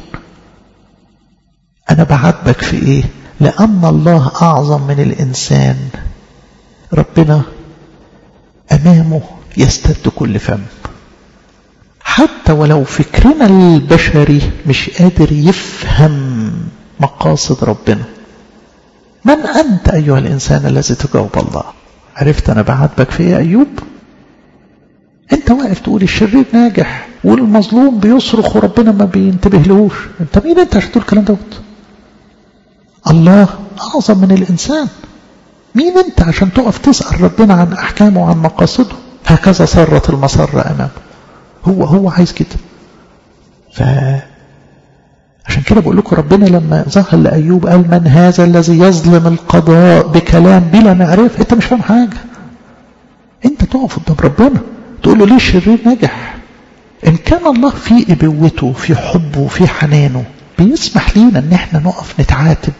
B: أنا بعاتبك في إيه لأن الله أعظم من الإنسان ربنا أمامه يستد كل فم حتى ولو فكرنا البشري مش قادر يفهم مقاصد ربنا من أنت أيها الإنسان الذي تجاوب الله عرفت أنا بعاتبك في إيه أيوب أنت واقف تقول الشرير ناجح والمظلوم بيصرخ وربنا ما بينتبه لهوش أنت مين أنت عشان تقول الكلام دوت الله أعظم من الإنسان مين أنت عشان تقف تسأل ربنا عن أحكامه وعن مقاصده هكذا صارت المسرة أمامه هو هو عايز كده ف عشان كده بقول لكم ربنا لما ظهر لأيوب قال من هذا الذي يظلم القضاء بكلام بلا معرفة انت مش فاهم حاجة انت تقف قدام ربنا تقول له ليه الشرير نجح ان كان الله في ابوته في حبه في حنانه بيسمح لينا ان احنا نقف نتعاتب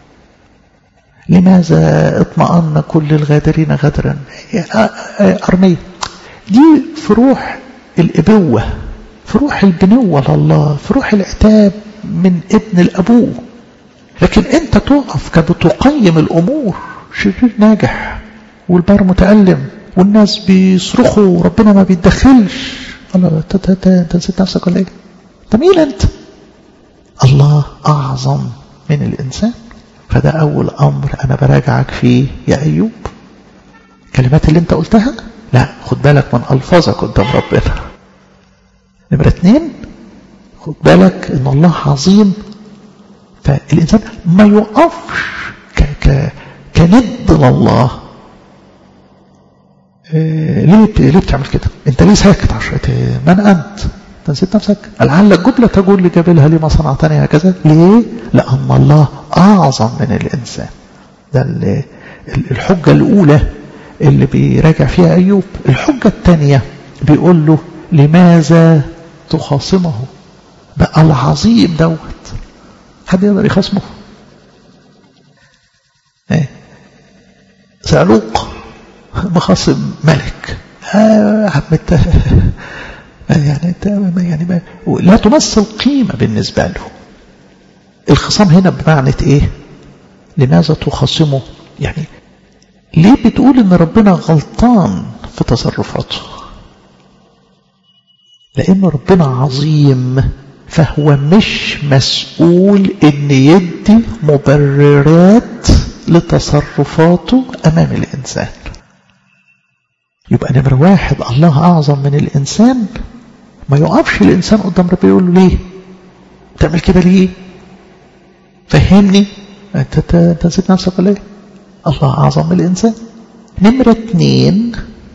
B: لماذا اطمأن كل الغادرين غدرا أرمية دي في روح الإبوة في روح البنوة لله في روح العتاب من ابن الأبوه لكن انت تقف كبتقيم الأمور شرير ناجح والبار متألم والناس بيصرخوا وربنا ما بيتدخلش الله انت نسيت نفسك ولا ايه انت مين انت الله أعظم من الإنسان فده أول أمر أنا براجعك فيه يا أيوب الكلمات اللي انت قلتها لا خد بالك من ألفاظك قدام ربنا نمرة اتنين خد بالك ان الله عظيم فالإنسان ما يقفش ك ك كند لله إيه ليه ليه بتعمل كده انت ليه ساكت عشان من انت انت نسيت نفسك لعل الجبلة تقول لجبلها لما صنعتني هكذا ليه لأن الله أعظم من الإنسان ده الحجة الأولى اللي بيراجع فيها أيوب الحجة الثانية بيقول له لماذا تخاصمه بقى العظيم دوت حد يقدر يخاصمه ايه سألوق مخاصم ملك آه عمت يعني يعني ما لا تمثل قيمة بالنسبة له الخصام هنا بمعنى ايه لماذا تخاصمه يعني ليه بتقول ان ربنا غلطان في تصرفاته لان ربنا عظيم فهو مش مسؤول ان يدي مبررات لتصرفاته امام الانسان يبقى نمرة واحد الله اعظم من الانسان ما يقفش الانسان قدام ربنا يقول له ليه تعمل كده ليه فهمني انت انت نسيت نفسك ولا ايه الله اعظم من الانسان نمرة اتنين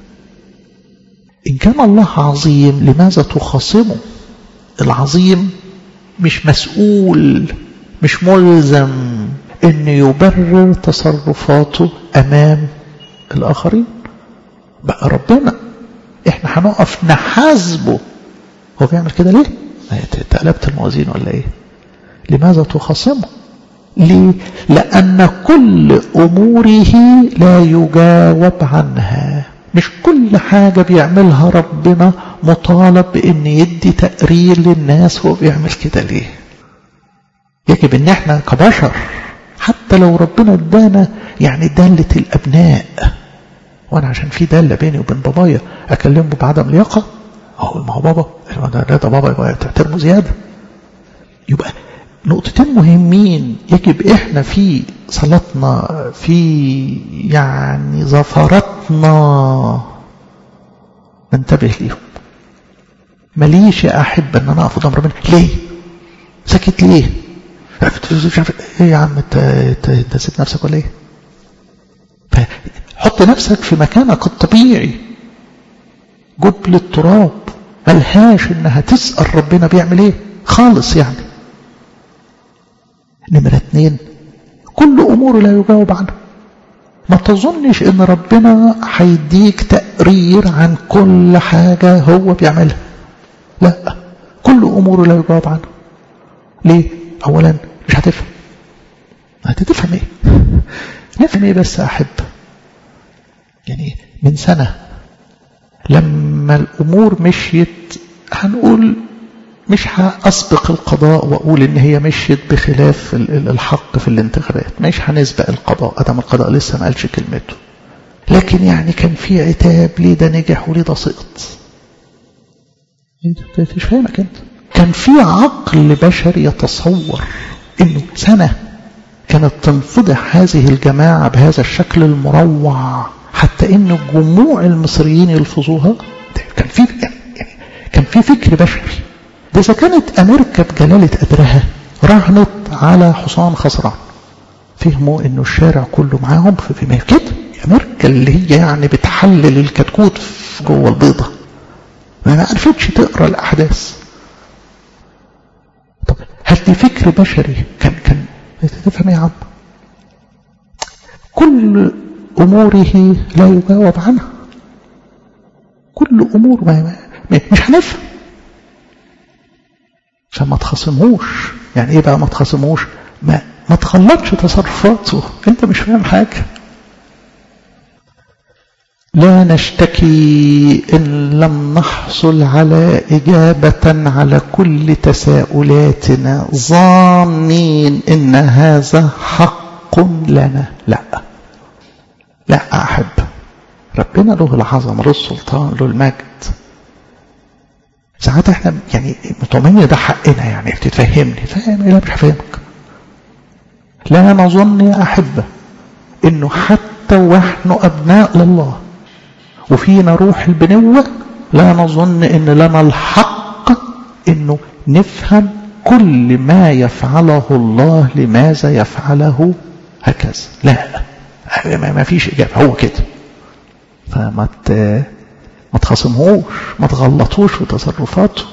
B: ان كان الله عظيم لماذا تخاصمه العظيم مش مسؤول مش ملزم ان يبرر تصرفاته امام الاخرين بقى ربنا احنا هنقف نحاسبه هو بيعمل كده ليه اتقلبت الموازين ولا ايه لماذا تخاصمه ليه لان كل اموره لا يجاوب عنها مش كل حاجة بيعملها ربنا مطالب بان يدي تقرير للناس هو بيعمل كده ليه يجب ان احنا كبشر حتى لو ربنا ادانا يعني دالة الابناء وانا عشان في دالة بيني وبين بابايا اكلمه بعدم لياقة هو ما هو بابا ده, ده بابا يبقى تحترمه زيادة يبقى نقطتين مهمين يجب احنا في صلاتنا في يعني ظفرتنا ننتبه ليهم ماليش احب ان انا اقف قدام ربنا ليه ساكت ليه مش عارف ايه يا عم انت انت سيب نفسك ولا ايه فحط نفسك في مكانك الطبيعي جبل التراب ملهاش انها تسأل ربنا بيعمل ايه خالص يعني نمرة اتنين كل امور لا يجاوب عنها ما تظنش ان ربنا هيديك تقرير عن كل حاجة هو بيعملها لا كل امور لا يجاوب عنها ليه اولا مش هتفهم هتفهم ايه نفهم ايه بس احب يعني من سنة لما الامور مشيت هنقول مش هأسبق القضاء وأقول إن هي مشيت بخلاف الحق في الانتخابات مش هنسبق القضاء أدم القضاء لسه ما قالش كلمته لكن يعني كان في عتاب ليه ده نجح وليه ده سقط مش فاهمك أنت كان في عقل بشري يتصور إنه سنة كانت تنفضح هذه الجماعة بهذا الشكل المروع حتى إن جموع المصريين يلفظوها كان في يعني كان في فكر بشري ده إذا كانت أمريكا بجلالة قدرها رهنت على حصان خسران فهموا إنه الشارع كله معاهم في ما كده أمريكا اللي هي يعني بتحلل الكتكوت جوه البيضة ما عرفتش تقرا الأحداث طب هل دي فكر بشري كان كان تفهم يا عم كل أموره لا يجاوب عنها كل أمور ما ما مش هنفهم عشان ما تخاصموش يعني ايه بقى ما تخاصموش ما ما تخلطش تصرفاته انت مش فاهم حاجه لا نشتكي ان لم نحصل على اجابه على كل تساؤلاتنا ظانين ان هذا حق لنا لا لا احب ربنا له العظمه له السلطان له المجد ساعات احنا يعني مطمئن ده حقنا يعني بتتفهمني فاهم لا مش هفهمك لا نظن يا أحبة إنه حتى ونحن أبناء لله وفينا روح البنوة لا نظن إن لنا الحق إنه نفهم كل ما يفعله الله لماذا يفعله هكذا لا ما فيش إجابة هو كده فما ما تخاصمهوش ما تغلطوش في تصرفاته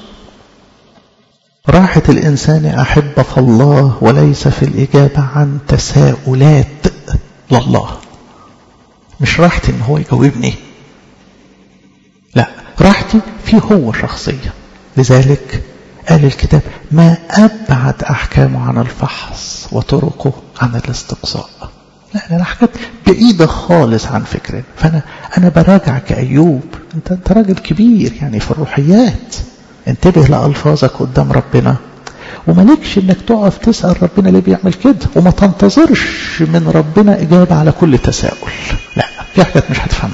B: راحة الإنسان أحب فالله وليس في الإجابة عن تساؤلات لله مش راحتي إن هو يجاوبني لا راحتي فيه هو شخصيا لذلك قال الكتاب ما أبعد أحكامه عن الفحص وطرقه عن الاستقصاء لا لا حاجات بعيدة خالص عن فكرنا فأنا أنا براجع كأيوب أنت أنت راجل كبير يعني في الروحيات انتبه لألفاظك قدام ربنا ومالكش انك تقف تسأل ربنا ليه بيعمل كده وما تنتظرش من ربنا إجابة على كل تساؤل لا في حاجات مش هتفهمها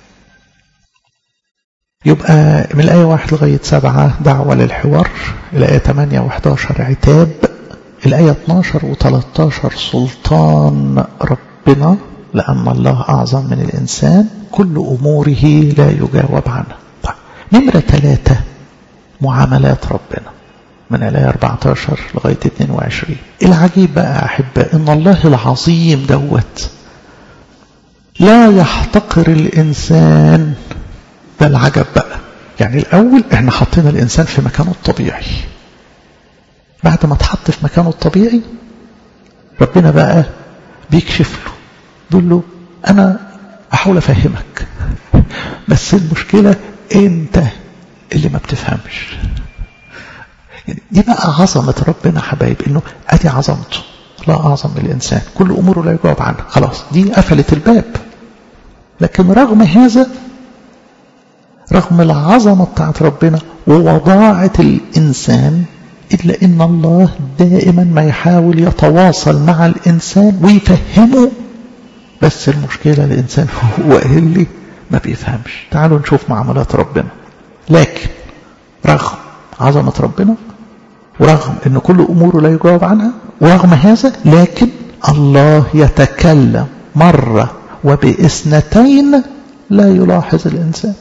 B: يبقى من الآية واحد لغاية سبعة دعوة للحوار الآية 8 و11 عتاب الآية 12 و13 سلطان ربنا لأن الله أعظم من الإنسان كل أموره لا يجاوب عنها طيب. نمرة ثلاثة معاملات ربنا من الآية 14 لغاية 22 العجيب بقى أحبة إن الله العظيم دوت لا يحتقر الإنسان ده العجب بقى يعني الأول إحنا حطينا الإنسان في مكانه الطبيعي بعد ما اتحط في مكانه الطبيعي ربنا بقى بيكشف له بيقول له أنا أحاول أفهمك بس المشكلة أنت اللي ما بتفهمش يعني دي بقى عظمة ربنا حبايب إنه أدي عظمته لا أعظم من الإنسان كل أموره لا يجاوب عنها خلاص دي قفلت الباب لكن رغم هذا رغم العظمة بتاعت ربنا ووضاعة الإنسان إلا إن الله دائما ما يحاول يتواصل مع الإنسان ويفهمه بس المشكلة الإنسان هو اللي ما بيفهمش تعالوا نشوف معاملات ربنا لكن رغم عظمة ربنا ورغم أن كل أموره لا يجاوب عنها ورغم هذا لكن الله يتكلم مرة وبإثنتين لا يلاحظ الإنسان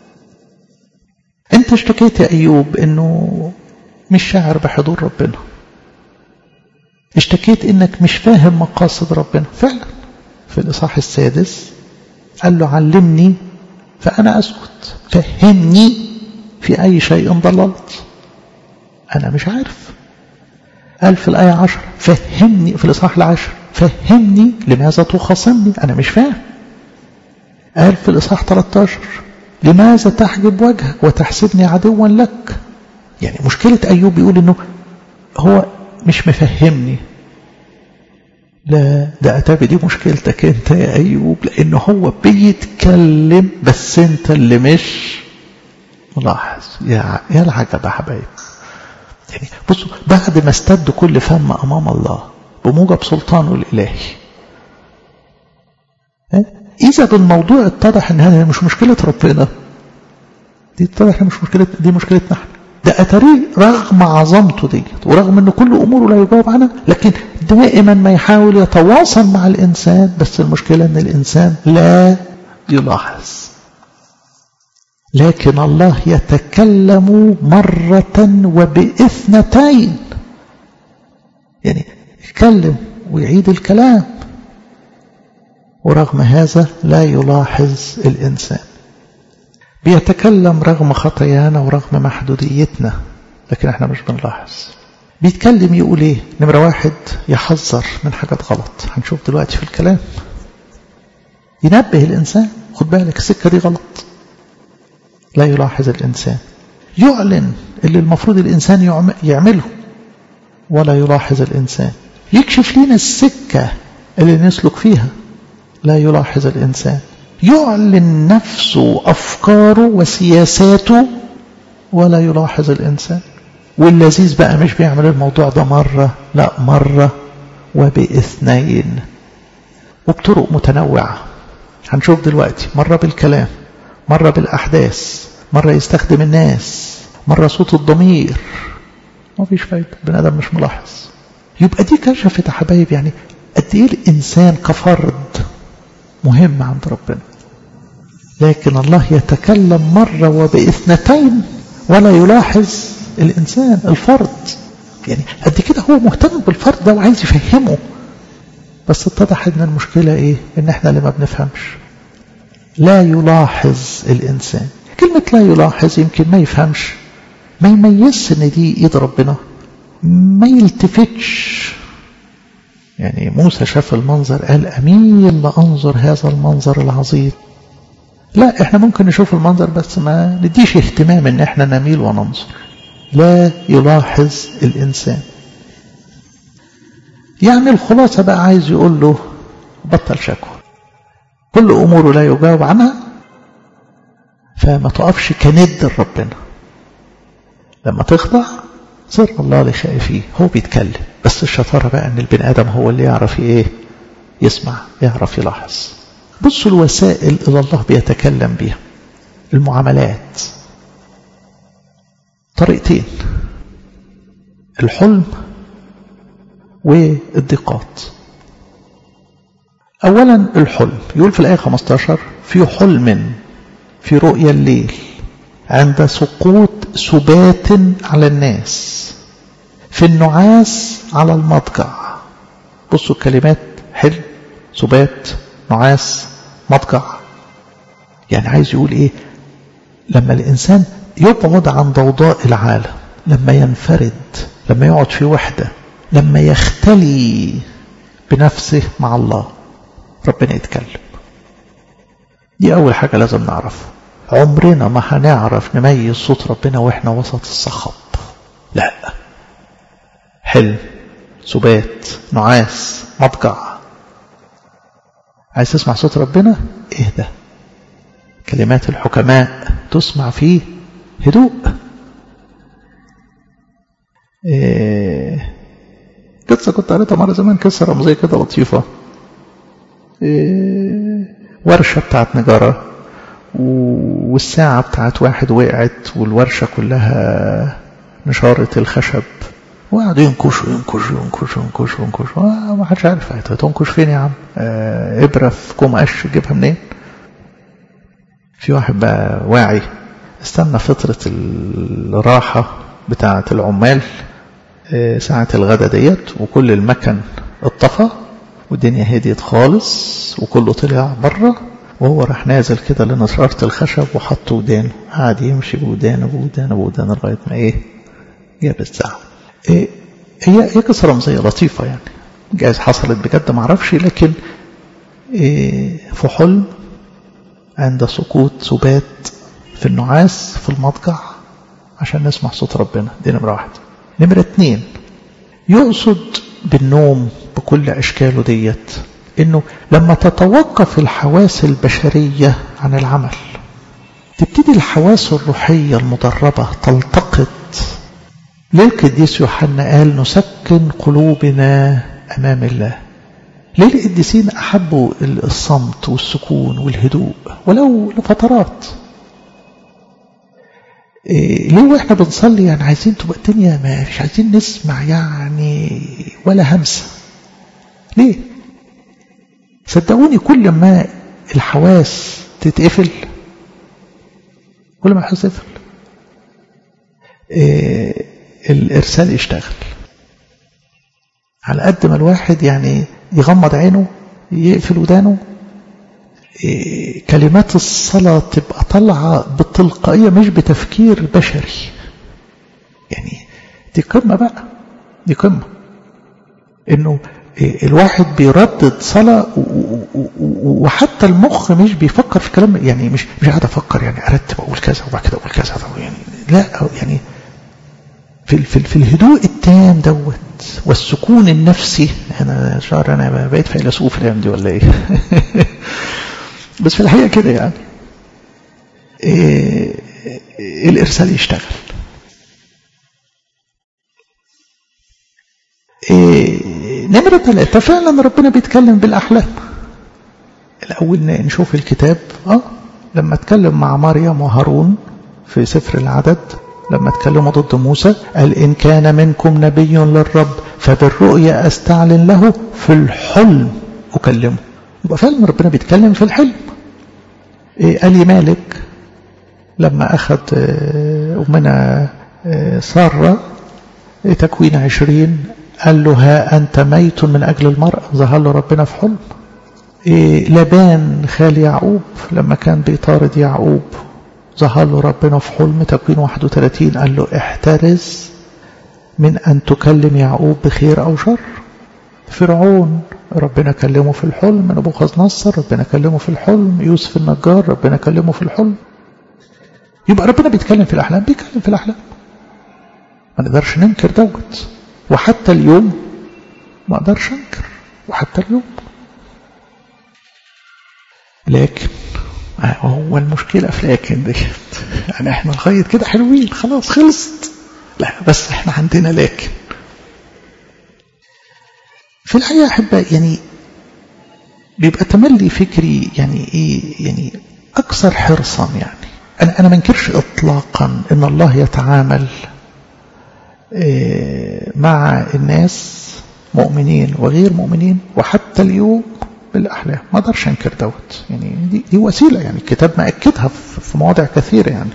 B: أنت اشتكيت يا أيوب أنه مش شاعر بحضور ربنا اشتكيت أنك مش فاهم مقاصد ربنا فعلا في الإصحاح السادس قال له علمني فأنا أسكت فهمني في أي شيء ضللت أنا مش عارف قال في الآية عشر فهمني في الإصحاح العاشر فهمني لماذا تخاصمني أنا مش فاهم قال في الإصحاح 13 لماذا تحجب وجهك وتحسبني عدوا لك يعني مشكلة أيوب بيقول إنه هو مش مفهمني لا ده أتابي دي مشكلتك أنت يا أيوب لأنه هو بيتكلم بس أنت اللي مش ملاحظ يا يا العجب يا حبايب يعني بصوا بعد ما استد كل فم أمام الله بموجب سلطانه الإلهي إذا بالموضوع اتضح إن هذا مش مشكلة ربنا دي اتضح مش مشكلة دي مشكلتنا احنا ده أتاريه رغم عظمته دي ورغم أن كل أموره لا يجاوب عنها لكن دائما ما يحاول يتواصل مع الإنسان بس المشكلة أن الإنسان لا يلاحظ لكن الله يتكلم مرة وبإثنتين يعني يتكلم ويعيد الكلام ورغم هذا لا يلاحظ الإنسان بيتكلم رغم خطايانا ورغم محدوديتنا لكن احنا مش بنلاحظ بيتكلم يقول ايه نمرة واحد يحذر من حاجات غلط هنشوف دلوقتي في الكلام ينبه الإنسان خد بالك السكة دي غلط لا يلاحظ الإنسان يعلن اللي المفروض الإنسان يعمله ولا يلاحظ الإنسان يكشف لنا السكة اللي نسلك فيها لا يلاحظ الإنسان يعلن نفسه أفكاره وسياساته ولا يلاحظ الإنسان واللذيذ بقى مش بيعمل الموضوع ده مرة لا مرة وباثنين وبطرق متنوعة هنشوف دلوقتي مرة بالكلام مرة بالأحداث مرة يستخدم الناس مرة صوت الضمير ما فيش فايدة بني آدم مش ملاحظ يبقى دي كشفت يا حبايب يعني قد ايه الإنسان كفرد مهم عند ربنا لكن الله يتكلم مرة وباثنتين ولا يلاحظ الإنسان الفرد يعني قد كده هو مهتم بالفرد ده وعايز يفهمه بس اتضح ان المشكلة ايه ان احنا اللي ما بنفهمش لا يلاحظ الإنسان كلمة لا يلاحظ يمكن ما يفهمش ما يميزش ان دي ايد ربنا ما يلتفتش يعني موسى شاف المنظر قال أميل لأنظر هذا المنظر العظيم لا احنا ممكن نشوف المنظر بس ما نديش اهتمام ان احنا نميل وننظر لا يلاحظ الإنسان يعني الخلاصة بقى عايز يقول له بطل شكوى كل أموره لا يجاوب عنها فما تقفش كند لربنا لما تخضع سر الله لخائفيه هو بيتكلم بس الشطارة بقى ان البني آدم هو اللي يعرف ايه يسمع يعرف يلاحظ بصوا الوسائل اللي الله بيتكلم بيها المعاملات طريقتين الحلم والضيقات أولا الحلم يقول في الآية 15 في حلم في رؤيا الليل عند سقوط سبات على الناس في النعاس على المضجع بصوا الكلمات حلم سبات نعاس مضجع يعني عايز يقول ايه لما الإنسان يبعد عن ضوضاء العالم لما ينفرد لما يقعد في وحدة لما يختلي بنفسه مع الله ربنا يتكلم دي أول حاجة لازم نعرفها عمرنا ما هنعرف نميز صوت ربنا وإحنا وسط الصخب لا حلم سبات نعاس مضجع عايز تسمع صوت ربنا ايه ده كلمات الحكماء تسمع فيه هدوء إيه قصة كنت قريتها مرة زمان قصة رمزية كده لطيفة إيه ورشة بتاعت نجارة والساعة بتاعت واحد وقعت والورشة كلها نشارة الخشب وقعدوا ينكشوا ينكشوا ينكشوا ينكشوا ينكشوا ما حدش عارف هتنكش فين يا عم آه إبرة في كوم قش تجيبها منين في واحد بقى واعي استنى فترة الراحة بتاعة العمال آه ساعة الغدا ديت وكل المكن اتطفى والدنيا هديت خالص وكله طلع بره وهو راح نازل كده لنشارة الخشب وحط ودانه قعد يمشي بودانه بودانه بودانه لغاية ما ايه جاب الساعة إيه هي هي قصة رمزية لطيفة يعني جايز حصلت بجد معرفش لكن إيه في حلم عند سقوط سبات في النعاس في المضجع عشان نسمع صوت ربنا دي نمرة واحد نمرة اتنين يقصد بالنوم بكل أشكاله ديت إنه لما تتوقف الحواس البشرية عن العمل تبتدي الحواس الروحية المدربة تلتقط ليه القديس يوحنا قال نسكن قلوبنا أمام الله ليه القديسين أحبوا الصمت والسكون والهدوء ولو لفترات إيه ليه واحنا بنصلي يعني عايزين تبقى الدنيا ما مش عايزين نسمع يعني ولا همسة ليه صدقوني كل ما الحواس تتقفل كل ما الحواس تتقفل إيه الإرسال يشتغل على قد ما الواحد يعني يغمض عينه يقفل ودانه إيه كلمات الصلاة تبقى طالعة بتلقائية مش بتفكير بشري يعني دي قمة بقى دي قمة انه إيه الواحد بيردد صلاة وحتى المخ مش بيفكر في كلام يعني مش مش قاعد افكر يعني ارتب اقول كذا وبعد كده اقول كذا يعني لا يعني في في, في الهدوء التام دوت والسكون النفسي انا شعر انا بقيت فيلسوف الايام دي ولا ايه بس في الحقيقه كده يعني إيه الارسال يشتغل إيه نمرة ثلاثة فعلا ربنا بيتكلم بالأحلام الأول نشوف الكتاب اه لما اتكلم مع مريم وهارون في سفر العدد لما اتكلموا ضد موسى قال إن كان منكم نبي للرب فبالرؤيا أستعلن له في الحلم أكلمه يبقى فعلا ربنا بيتكلم في الحلم إيه قال لي مالك لما أخذ أمنا سارة تكوين عشرين قال له ها أنت ميت من أجل المرأة ظهر له ربنا في حلم إيه لبان خال يعقوب لما كان بيطارد يعقوب ظهر له ربنا في حلم تكوين 31 قال له احترز من أن تكلم يعقوب بخير أو شر فرعون ربنا كلمه في الحلم نبوخذ نصر ربنا كلمه في الحلم يوسف النجار ربنا كلمه في الحلم يبقى ربنا بيتكلم في الأحلام بيتكلم في الأحلام ما نقدرش ننكر دوت وحتى اليوم ما اقدرش انكر وحتى اليوم لكن هو المشكلة في لكن ديت يعني احنا لغاية كده حلوين خلاص خلصت لا بس احنا عندنا لكن في الحقيقة أحب يعني بيبقى تملي فكري يعني ايه يعني أكثر حرصا يعني أنا أنا ما انكرش إطلاقا إن الله يتعامل إيه مع الناس مؤمنين وغير مؤمنين وحتى اليوم بالأحلام ما اقدرش انكر دوت يعني دي, دي وسيلة يعني الكتاب مأكدها في مواضع كثيرة يعني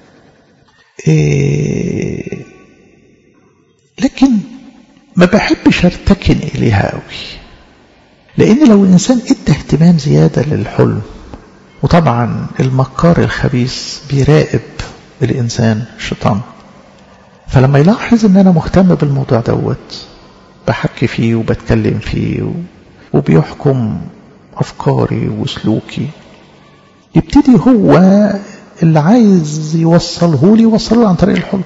B: إيه لكن ما بحبش ارتكن إليها قوي لأن لو الإنسان ادى اهتمام زيادة للحلم وطبعا المكار الخبيث بيراقب الإنسان الشيطان فلما يلاحظ ان انا مهتم بالموضوع دوت بحكي فيه وبتكلم فيه وبيحكم افكاري وسلوكي يبتدي هو اللي عايز يوصله لي يوصله عن طريق الحلم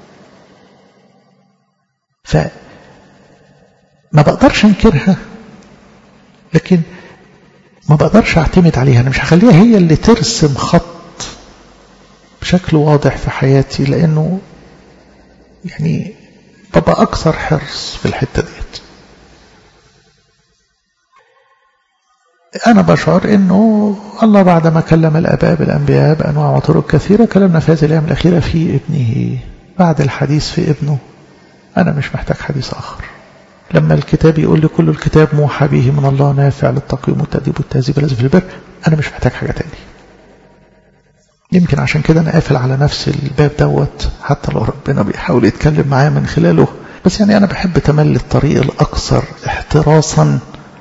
B: ف ما بقدرش انكرها لكن ما بقدرش اعتمد عليها انا مش هخليها هي اللي ترسم خط بشكل واضح في حياتي لانه يعني ببقى أكثر حرص في الحتة ديت أنا بشعر أنه الله بعدما كلم الآباء بالأنبياء بأنواع وطرق كثيرة كلمنا في هذه الأيام الأخيرة في ابنه بعد الحديث في ابنه أنا مش محتاج حديث آخر لما الكتاب يقول لي كل الكتاب موحى به من الله نافع للتقويم والتأديب والتهذيب الذي في البر أنا مش محتاج حاجة تاني يمكن عشان كده أنا قافل على نفس الباب دوت حتى لو ربنا بيحاول يتكلم معايا من خلاله بس يعني أنا بحب تملي الطريق الأكثر احتراسا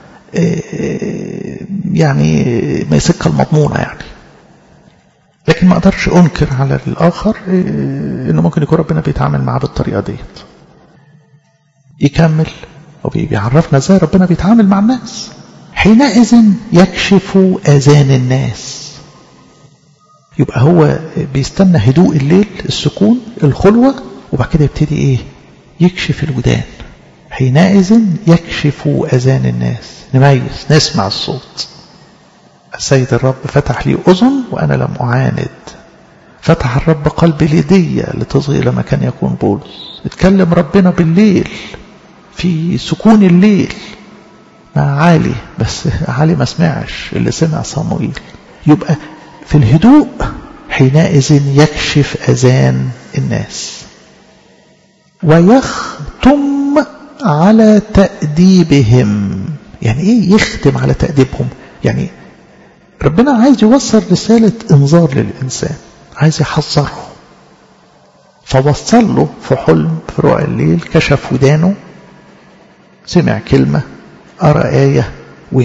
B: يعني ما يسكة المضمونة يعني لكن ما أقدرش أنكر على الآخر إنه ممكن يكون ربنا بيتعامل معاه بالطريقة ديت يكمل وبيعرفنا ازاي ربنا بيتعامل مع الناس حينئذ يكشف اذان الناس يبقى هو بيستنى هدوء الليل السكون الخلوة وبعد كده يبتدي ايه يكشف الودان حينئذ يكشف اذان الناس نميز نسمع الصوت السيد الرب فتح لي اذن وانا لم اعاند فتح الرب قلبي ليدية لتصغي لما كان يكون بولس اتكلم ربنا بالليل في سكون الليل مع علي بس علي ما سمعش اللي سمع صموئيل يبقى في الهدوء حينئذ يكشف أذان الناس ويختم على تأديبهم يعني ايه يختم على تأديبهم يعني ربنا عايز يوصل رسالة انذار للإنسان عايز يحذره فوصل له في حلم في رؤى الليل كشف ودانه سمع كلمة قرأ آية و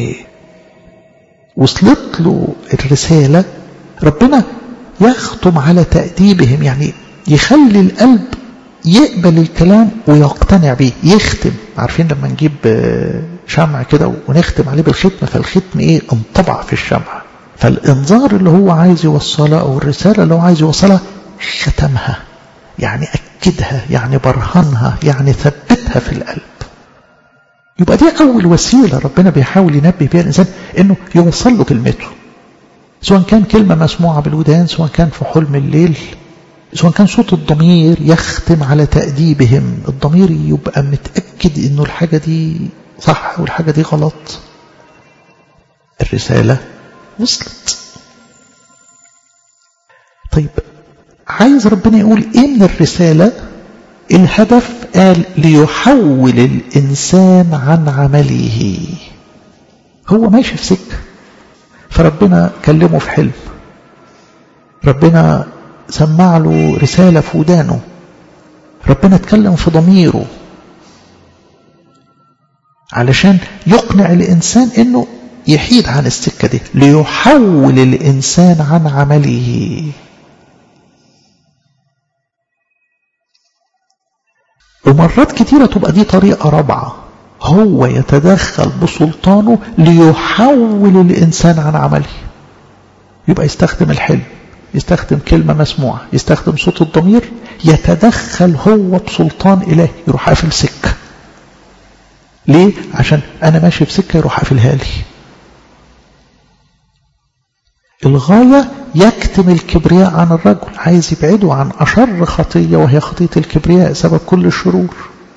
B: وصلت له الرسالة ربنا يختم على تأديبهم يعني يخلي القلب يقبل الكلام ويقتنع به يختم عارفين لما نجيب شمع كده ونختم عليه بالختم فالختم ايه انطبع في الشمع فالانذار اللي هو عايز يوصلها او الرسالة اللي هو عايز يوصلها ختمها يعني أكدها يعني برهنها يعني ثبتها في القلب يبقى دي أول وسيلة ربنا بيحاول ينبه بيها الإنسان إنه يوصل له كلمته سواء كان كلمة مسموعة بالودان سواء كان في حلم الليل سواء كان صوت الضمير يختم على تأديبهم الضمير يبقى متأكد إنه الحاجة دي صح والحاجة دي غلط الرسالة وصلت طيب عايز ربنا يقول ايه من الرسالة الهدف قال ليحول الإنسان عن عمله هو ماشي في سكة فربنا كلمه في حلم ربنا سمع له رسالة في ودانه ربنا اتكلم في ضميره علشان يقنع الإنسان انه يحيد عن السكة دي ليحول الإنسان عن عمله ومرات كتيرة تبقى دي طريقة رابعة هو يتدخل بسلطانه ليحول الإنسان عن عمله يبقى يستخدم الحلم يستخدم كلمة مسموعة يستخدم صوت الضمير يتدخل هو بسلطان إلهي يروح قافل سكة ليه؟ عشان أنا ماشي في سكة يروح قافلها لي الغاية يكتم الكبرياء عن الرجل عايز يبعده عن أشر خطية وهي خطية الكبرياء سبب كل الشرور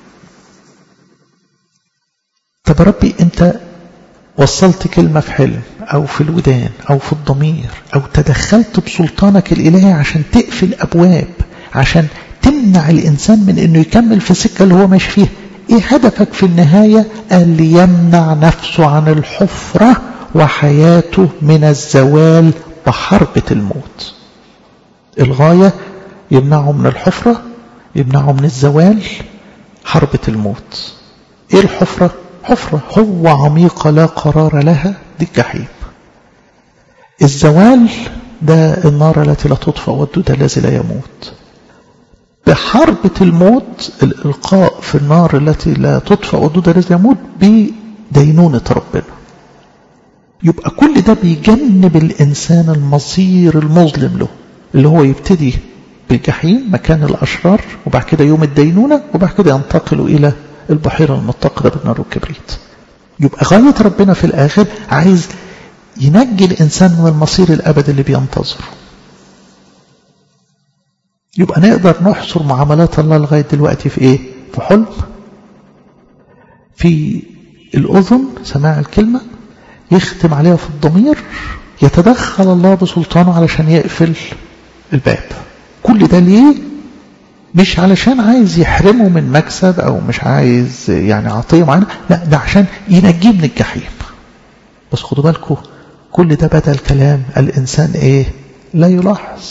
B: طب ربي أنت وصلت كلمة في حلم أو في الودان أو في الضمير أو تدخلت بسلطانك الإلهي عشان تقفل أبواب عشان تمنع الإنسان من أنه يكمل في السكة اللي هو ماشي فيها إيه هدفك في النهاية قال ليمنع نفسه عن الحفرة وحياته من الزوال بحربة الموت الغاية يمنعه من الحفرة يمنعه من الزوال حربة الموت ايه الحفرة حفرة هو عميقة لا قرار لها دي الجحيم الزوال ده النار التي لا تطفأ والدود الذي لا يموت بحربة الموت الإلقاء في النار التي لا تطفأ والدود الذي يموت بدينونة ربنا يبقى كل ده بيجنب الإنسان المصير المظلم له اللي هو يبتدي بالجحيم مكان الأشرار وبعد كده يوم الدينونة وبعد كده ينتقل إلى البحيرة المتقدة بالنار والكبريت يبقى غاية ربنا في الآخر عايز ينجي الإنسان من المصير الأبد اللي بينتظره يبقى نقدر نحصر معاملات الله لغاية دلوقتي في إيه؟ في حلم في الأذن سماع الكلمة يختم عليها في الضمير يتدخل الله بسلطانه علشان يقفل الباب كل ده ليه مش علشان عايز يحرمه من مكسب او مش عايز يعني عطيه معينه لا ده عشان ينجيه من الجحيم بس خدوا بالكم كل ده بدل كلام الانسان ايه لا يلاحظ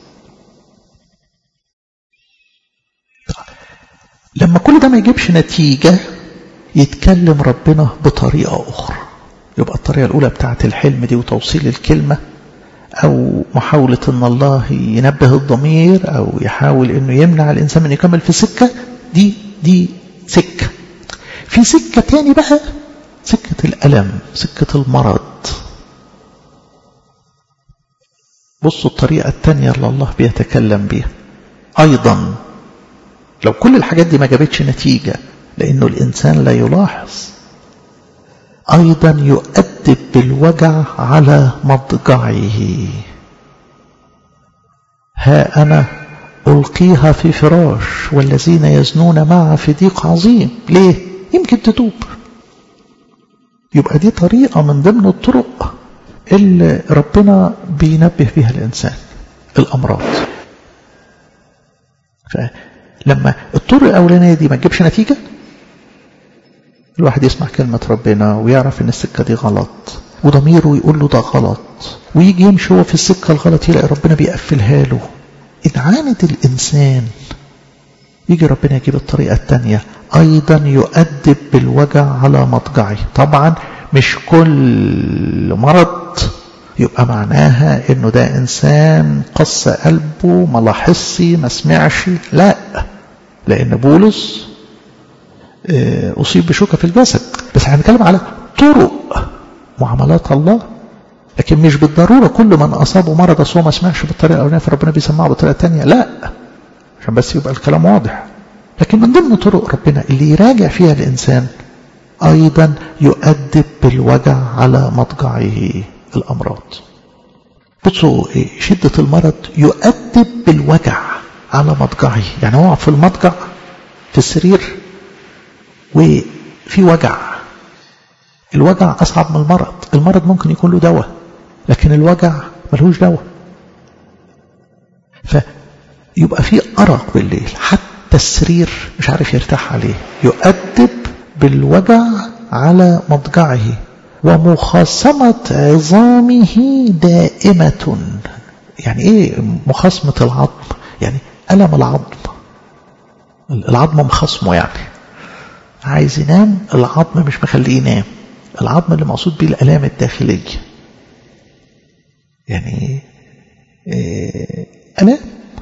B: لما كل ده ما يجيبش نتيجه يتكلم ربنا بطريقه اخرى يبقى الطريقه الاولى بتاعت الحلم دي وتوصيل الكلمه أو محاولة أن الله ينبه الضمير أو يحاول أنه يمنع الإنسان من يكمل في سكة دي دي سكة في سكة تاني بقى سكة الألم سكة المرض بصوا الطريقة التانية اللي الله بيتكلم بيها أيضا لو كل الحاجات دي ما جابتش نتيجة لأنه الإنسان لا يلاحظ أيضا يؤدب بالوجع على مضجعه ها أنا ألقيها في فراش والذين يزنون معها في ضيق عظيم ليه؟ يمكن تتوب يبقى دي طريقة من ضمن الطرق اللي ربنا بينبه بها الإنسان الأمراض فلما الطرق الأولانية دي ما تجيبش نتيجة الواحد يسمع كلمة ربنا ويعرف ان السكة دي غلط وضميره يقول له ده غلط ويجي يمشي هو في السكة الغلط يلاقي ربنا بيقفلها له إن عاند الإنسان يجي ربنا يجيب الطريقة الثانية أيضا يؤدب بالوجع على مضجعه طبعا مش كل مرض يبقى معناها انه ده انسان قص قلبه ما لاحظش ما سمعش لا لان بولس أصيب بشوكة في الجسد بس احنا بنتكلم على طرق معاملات الله لكن مش بالضرورة كل من أصابه مرض أصلا ما سمعش بالطريقة الأولانية فربنا بيسمعه بالطريقة الثانية لا عشان بس يبقى الكلام واضح لكن من ضمن طرق ربنا اللي يراجع فيها الإنسان أيضا يؤدب بالوجع على مضجعه الأمراض بصوا شدة المرض يؤدب بالوجع على مضجعه يعني هو في المضجع في السرير وفي وجع الوجع أصعب من المرض المرض ممكن يكون له دواء لكن الوجع ملهوش دواء فيبقى في أرق بالليل حتى السرير مش عارف يرتاح عليه يؤدب بالوجع على مضجعه ومخاصمة عظامه دائمة يعني ايه مخاصمة العظم يعني ألم العظم العظم مخصمه يعني عايز ينام العظم مش مخليه ينام العظم اللي مقصود بيه الالام الداخليه يعني الام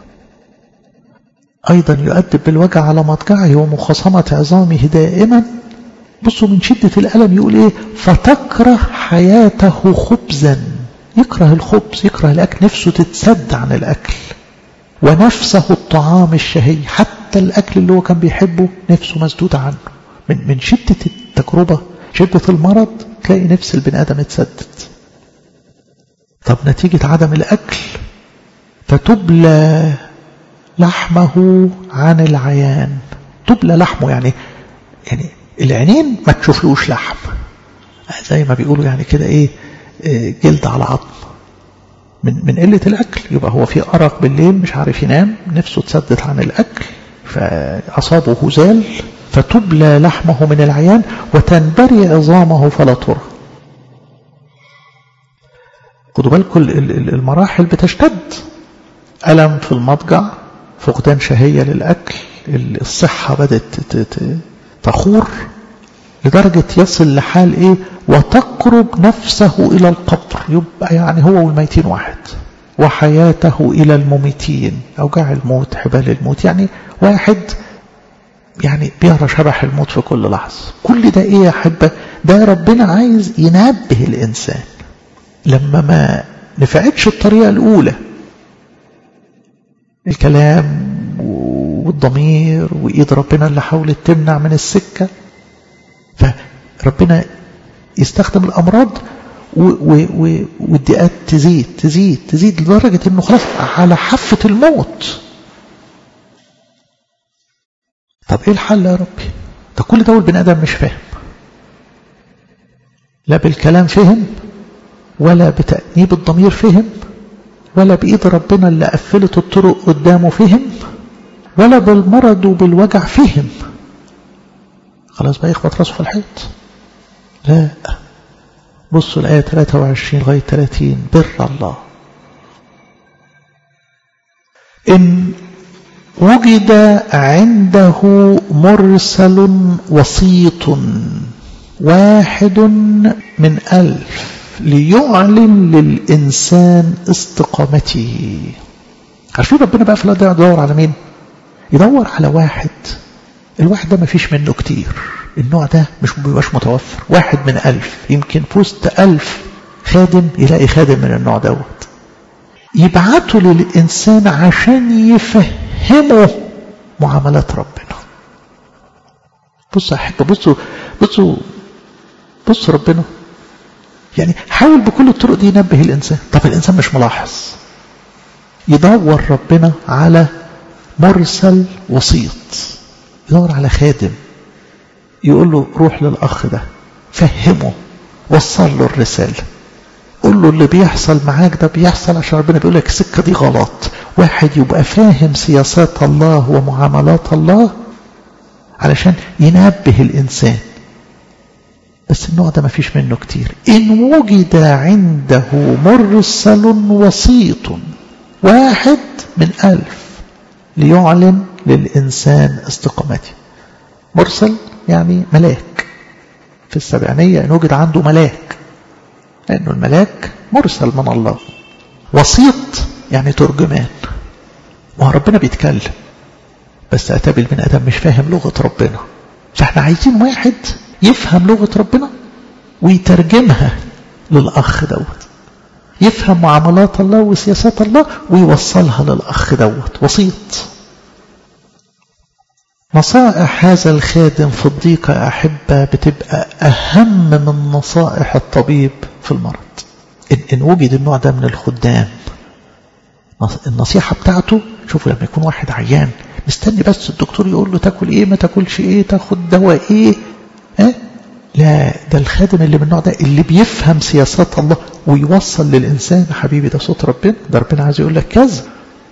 B: ايضا يؤدب بالوجع على مضجعه ومخاصمه عظامه دائما بصوا من شده الالم يقول ايه فتكره حياته خبزا يكره الخبز يكره الاكل نفسه تتسد عن الاكل ونفسه الطعام الشهي حتى الاكل اللي هو كان بيحبه نفسه مسدود عنه من من شدة التجربة شدة المرض تلاقي نفس البني آدم اتسدد طب نتيجة عدم الأكل فتبلى لحمه عن العيان تبلى لحمه يعني يعني العينين ما تشوفلوش لحم زي ما بيقولوا يعني كده ايه جلد على عظم من من قلة الأكل يبقى هو في أرق بالليل مش عارف ينام نفسه اتسدت عن الأكل فأصابه هزال فتبلى لحمه من العيان وتنبري عظامه فلا ترى خدوا بالكم المراحل بتشتد ألم في المضجع فقدان شهية للأكل الصحة بدأت تخور لدرجة يصل لحال إيه وتقرب نفسه إلى القبر يبقى يعني هو والميتين واحد وحياته إلى المميتين أوجاع الموت حبال الموت يعني واحد يعني بيرى شبح الموت في كل لحظة كل ده ايه يا حبة ده ربنا عايز ينبه الإنسان لما ما نفعتش الطريقة الأولى الكلام والضمير وإيد ربنا اللي حاولت تمنع من السكة فربنا يستخدم الأمراض والدقات تزيد تزيد تزيد لدرجة انه خلاص على حافة الموت طب ايه الحل يا ربي ده كل ده والبني ادم مش فاهم لا بالكلام فهم ولا بتأنيب الضمير فهم ولا بإيد ربنا اللي قفلت الطرق قدامه فهم ولا بالمرض وبالوجع فهم خلاص بقى يخبط راسه في الحيط لا بصوا الآية 23 لغاية 30 بر الله إن وجد عنده مرسل وسيط واحد من ألف ليعلن للإنسان استقامته عارفين ربنا بقى في الأرض يدور على مين يدور على واحد الواحد ده ما فيش منه كتير النوع ده مش بيبقاش متوفر واحد من ألف يمكن في وسط ألف خادم يلاقي خادم من النوع دوت يبعته للإنسان عشان يفهمه معاملات ربنا بصوا يا حبة بصوا بصوا بصوا ربنا يعني حاول بكل الطرق دي ينبه الإنسان طب الإنسان مش ملاحظ يدور ربنا على مرسل وسيط يدور على خادم يقول له روح للأخ ده فهمه وصل له الرسالة قول له اللي بيحصل معاك ده بيحصل عشان ربنا بيقول لك السكة دي غلط واحد يبقى فاهم سياسات الله ومعاملات الله علشان ينبه الإنسان بس النوع ده ما فيش منه كتير إن وجد عنده مرسل وسيط واحد من ألف ليعلن للإنسان استقامته مرسل يعني ملاك في السبعينية إن وجد عنده ملاك لأنه الملاك مرسل من الله وسيط يعني ترجمان وربنا بيتكلم بس أتى بالبني آدم مش فاهم لغة ربنا فاحنا عايزين واحد يفهم لغة ربنا ويترجمها للأخ دوت يفهم معاملات الله وسياسات الله ويوصلها للأخ دوت وسيط نصائح هذا الخادم في الضيق يا أحبة بتبقى أهم من نصائح الطبيب في المرض إن, إن وجد النوع ده من الخدام النصيحة بتاعته شوفوا لما يكون واحد عيان مستني بس الدكتور يقول له تاكل ايه ما تاكلش ايه تاخد دواء ايه اه؟ لا ده الخادم اللي من النوع ده اللي بيفهم سياسات الله ويوصل للإنسان حبيبي ده صوت ربنا ده ربنا عايز يقول لك كذا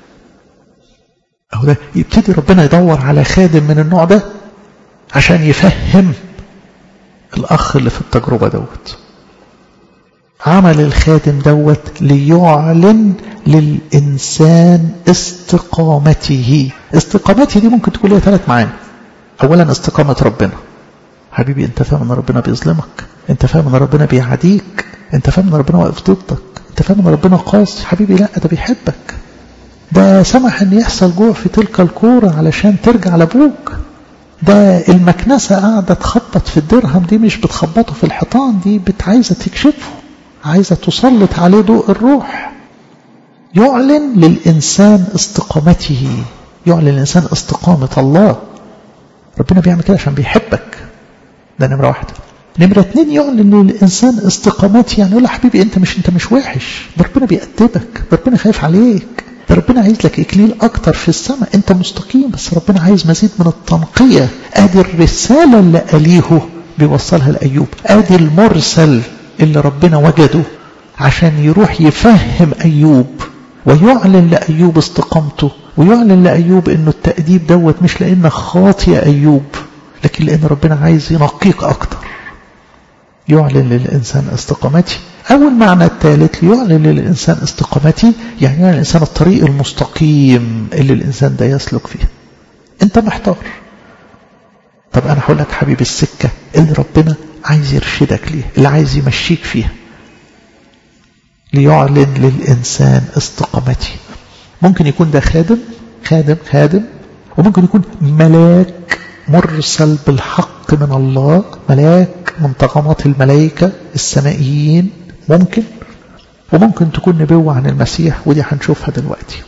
B: أو ده يبتدي ربنا يدور على خادم من النوع ده عشان يفهم الأخ اللي في التجربة دوت عمل الخادم دوت ليعلن للإنسان استقامته استقامته دي ممكن تكون لها ثلاث معاني أولا استقامة ربنا حبيبي انت فاهم ان ربنا بيظلمك انت فاهم ان ربنا بيعاديك انت فاهم ان ربنا واقف ضدك انت فاهم ان ربنا قاسي حبيبي لا ده بيحبك ده سمح ان يحصل جوع في تلك الكورة علشان ترجع لابوك ده المكنسة قاعدة تخبط في الدرهم دي مش بتخبطه في الحيطان دي بتعايزة تكشفه عايزة تسلط عليه ضوء الروح يعلن للإنسان استقامته يعلن للإنسان استقامة الله ربنا بيعمل كده عشان بيحبك ده نمرة واحدة نمرة اتنين يعلن للإنسان استقامته يعني يقول له حبيبي أنت مش أنت مش وحش ده ربنا بيأدبك ده ربنا خايف عليك ده ربنا عايز لك إكليل أكتر في السماء أنت مستقيم بس ربنا عايز مزيد من التنقية أدي الرسالة اللي قاليه بيوصلها لأيوب أدي المرسل اللي ربنا وجده عشان يروح يفهم أيوب ويعلن لأيوب استقامته ويعلن لأيوب أنه التأديب دوت مش لأنه خاطئ أيوب لكن لأن ربنا عايز ينقيك أكتر يعلن للإنسان استقامته أول معنى الثالث يعلن للإنسان استقامته يعني يعلن الإنسان الطريق المستقيم اللي الإنسان ده يسلك فيه أنت محتار طب أنا هقول لك حبيب السكة اللي ربنا عايز يرشدك ليه اللي عايز يمشيك فيها ليعلن للإنسان استقامته ممكن يكون ده خادم خادم خادم وممكن يكون ملاك مرسل بالحق من الله ملاك من طغمات الملائكة السمائيين ممكن وممكن تكون نبوة عن المسيح ودي هنشوفها دلوقتي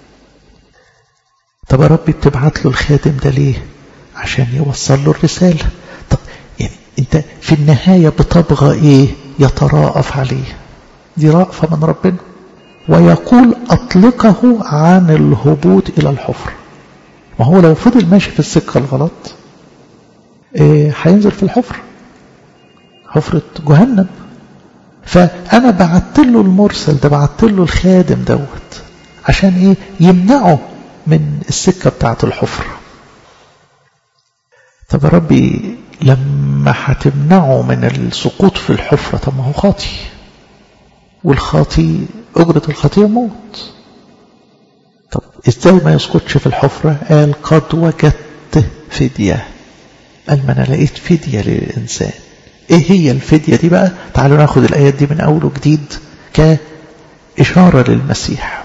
B: طب يا ربي بتبعت له الخادم ده ليه عشان يوصل له الرسالة طب يعني انت في النهاية بتبغى ايه يتراءف عليه دي رأفة من ربنا ويقول أطلقه عن الهبوط إلى الحفر ما هو لو فضل ماشي في السكة الغلط إيه هينزل في الحفر حفرة جهنم فأنا بعت له المرسل ده بعت له الخادم دوت عشان إيه يمنعه من السكة بتاعة الحفرة طب يا ربي لما هتمنعه من السقوط في الحفرة طب ما هو خاطي والخاطي أجرة الخطية موت طب ازاي ما يسقطش في الحفرة قال قد وجدت فدية قال ما أنا لقيت فدية للإنسان إيه هي الفدية دي بقى تعالوا ناخد الآيات دي من أول وجديد كإشارة للمسيح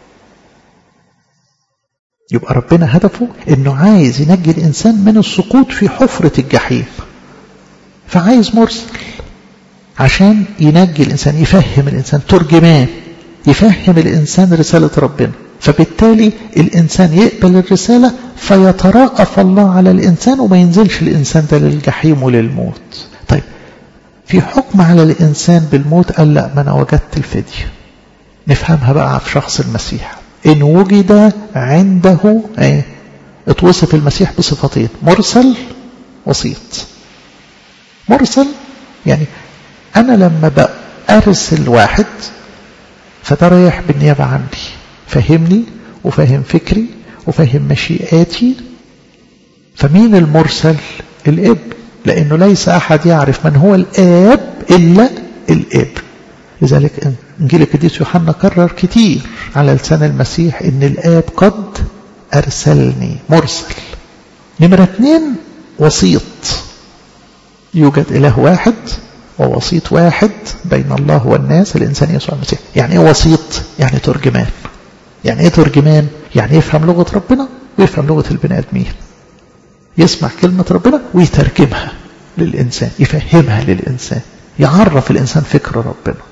B: يبقى ربنا هدفه انه عايز ينجي الانسان من السقوط في حفرة الجحيم فعايز مرسل عشان ينجي الانسان يفهم الانسان ترجمان يفهم الانسان رسالة ربنا فبالتالي الانسان يقبل الرسالة فيتراءف الله على الانسان وما ينزلش الانسان ده للجحيم وللموت طيب في حكم على الانسان بالموت قال لا ما انا وجدت الفدية نفهمها بقى في شخص المسيح إن وجد عنده ايه اتوصف المسيح بصفتين مرسل وسيط مرسل يعني أنا لما بأرسل واحد فده رايح بالنيابة عني فهمني وفهم فكري وفهم مشيئاتي فمين المرسل الابن لأنه ليس أحد يعرف من هو الآب إلا الابن لذلك إنجيل القديس يوحنا كرر كتير على لسان المسيح إن الآب قد أرسلني مرسل نمرة اثنين وسيط يوجد إله واحد ووسيط واحد بين الله والناس الإنسان يسوع المسيح يعني إيه وسيط؟ يعني ترجمان يعني إيه ترجمان؟ يعني يفهم لغة ربنا ويفهم لغة البني آدمين يسمع كلمة ربنا ويترجمها للإنسان يفهمها للإنسان يعرف الإنسان فكر ربنا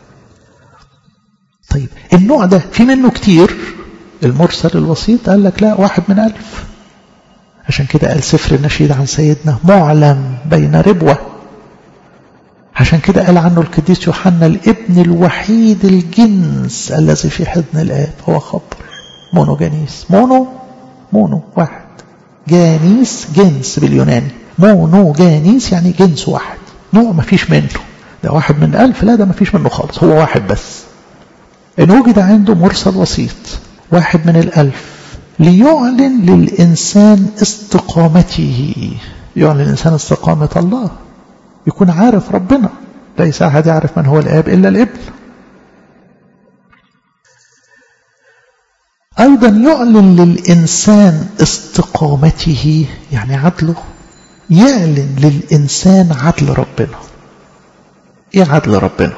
B: طيب النوع ده في منه كتير المرسل الوسيط قال لك لا واحد من ألف عشان كده قال سفر النشيد عن سيدنا معلم بين ربوة عشان كده قال عنه القديس يوحنا الابن الوحيد الجنس الذي في حضن الآب هو خبر مونو جانيس مونو مونو واحد جانيس جنس باليوناني مونو جانيس يعني جنس واحد نوع ما فيش منه ده واحد من ألف لا ده ما فيش منه خالص هو واحد بس إن وجد عنده مرسل وسيط واحد من الألف ليعلن للإنسان استقامته يعلن الإنسان استقامة الله يكون عارف ربنا ليس أحد يعرف من هو الآب إلا الابن أيضا يعلن للإنسان استقامته يعني عدله يعلن للإنسان عدل ربنا إيه عدل ربنا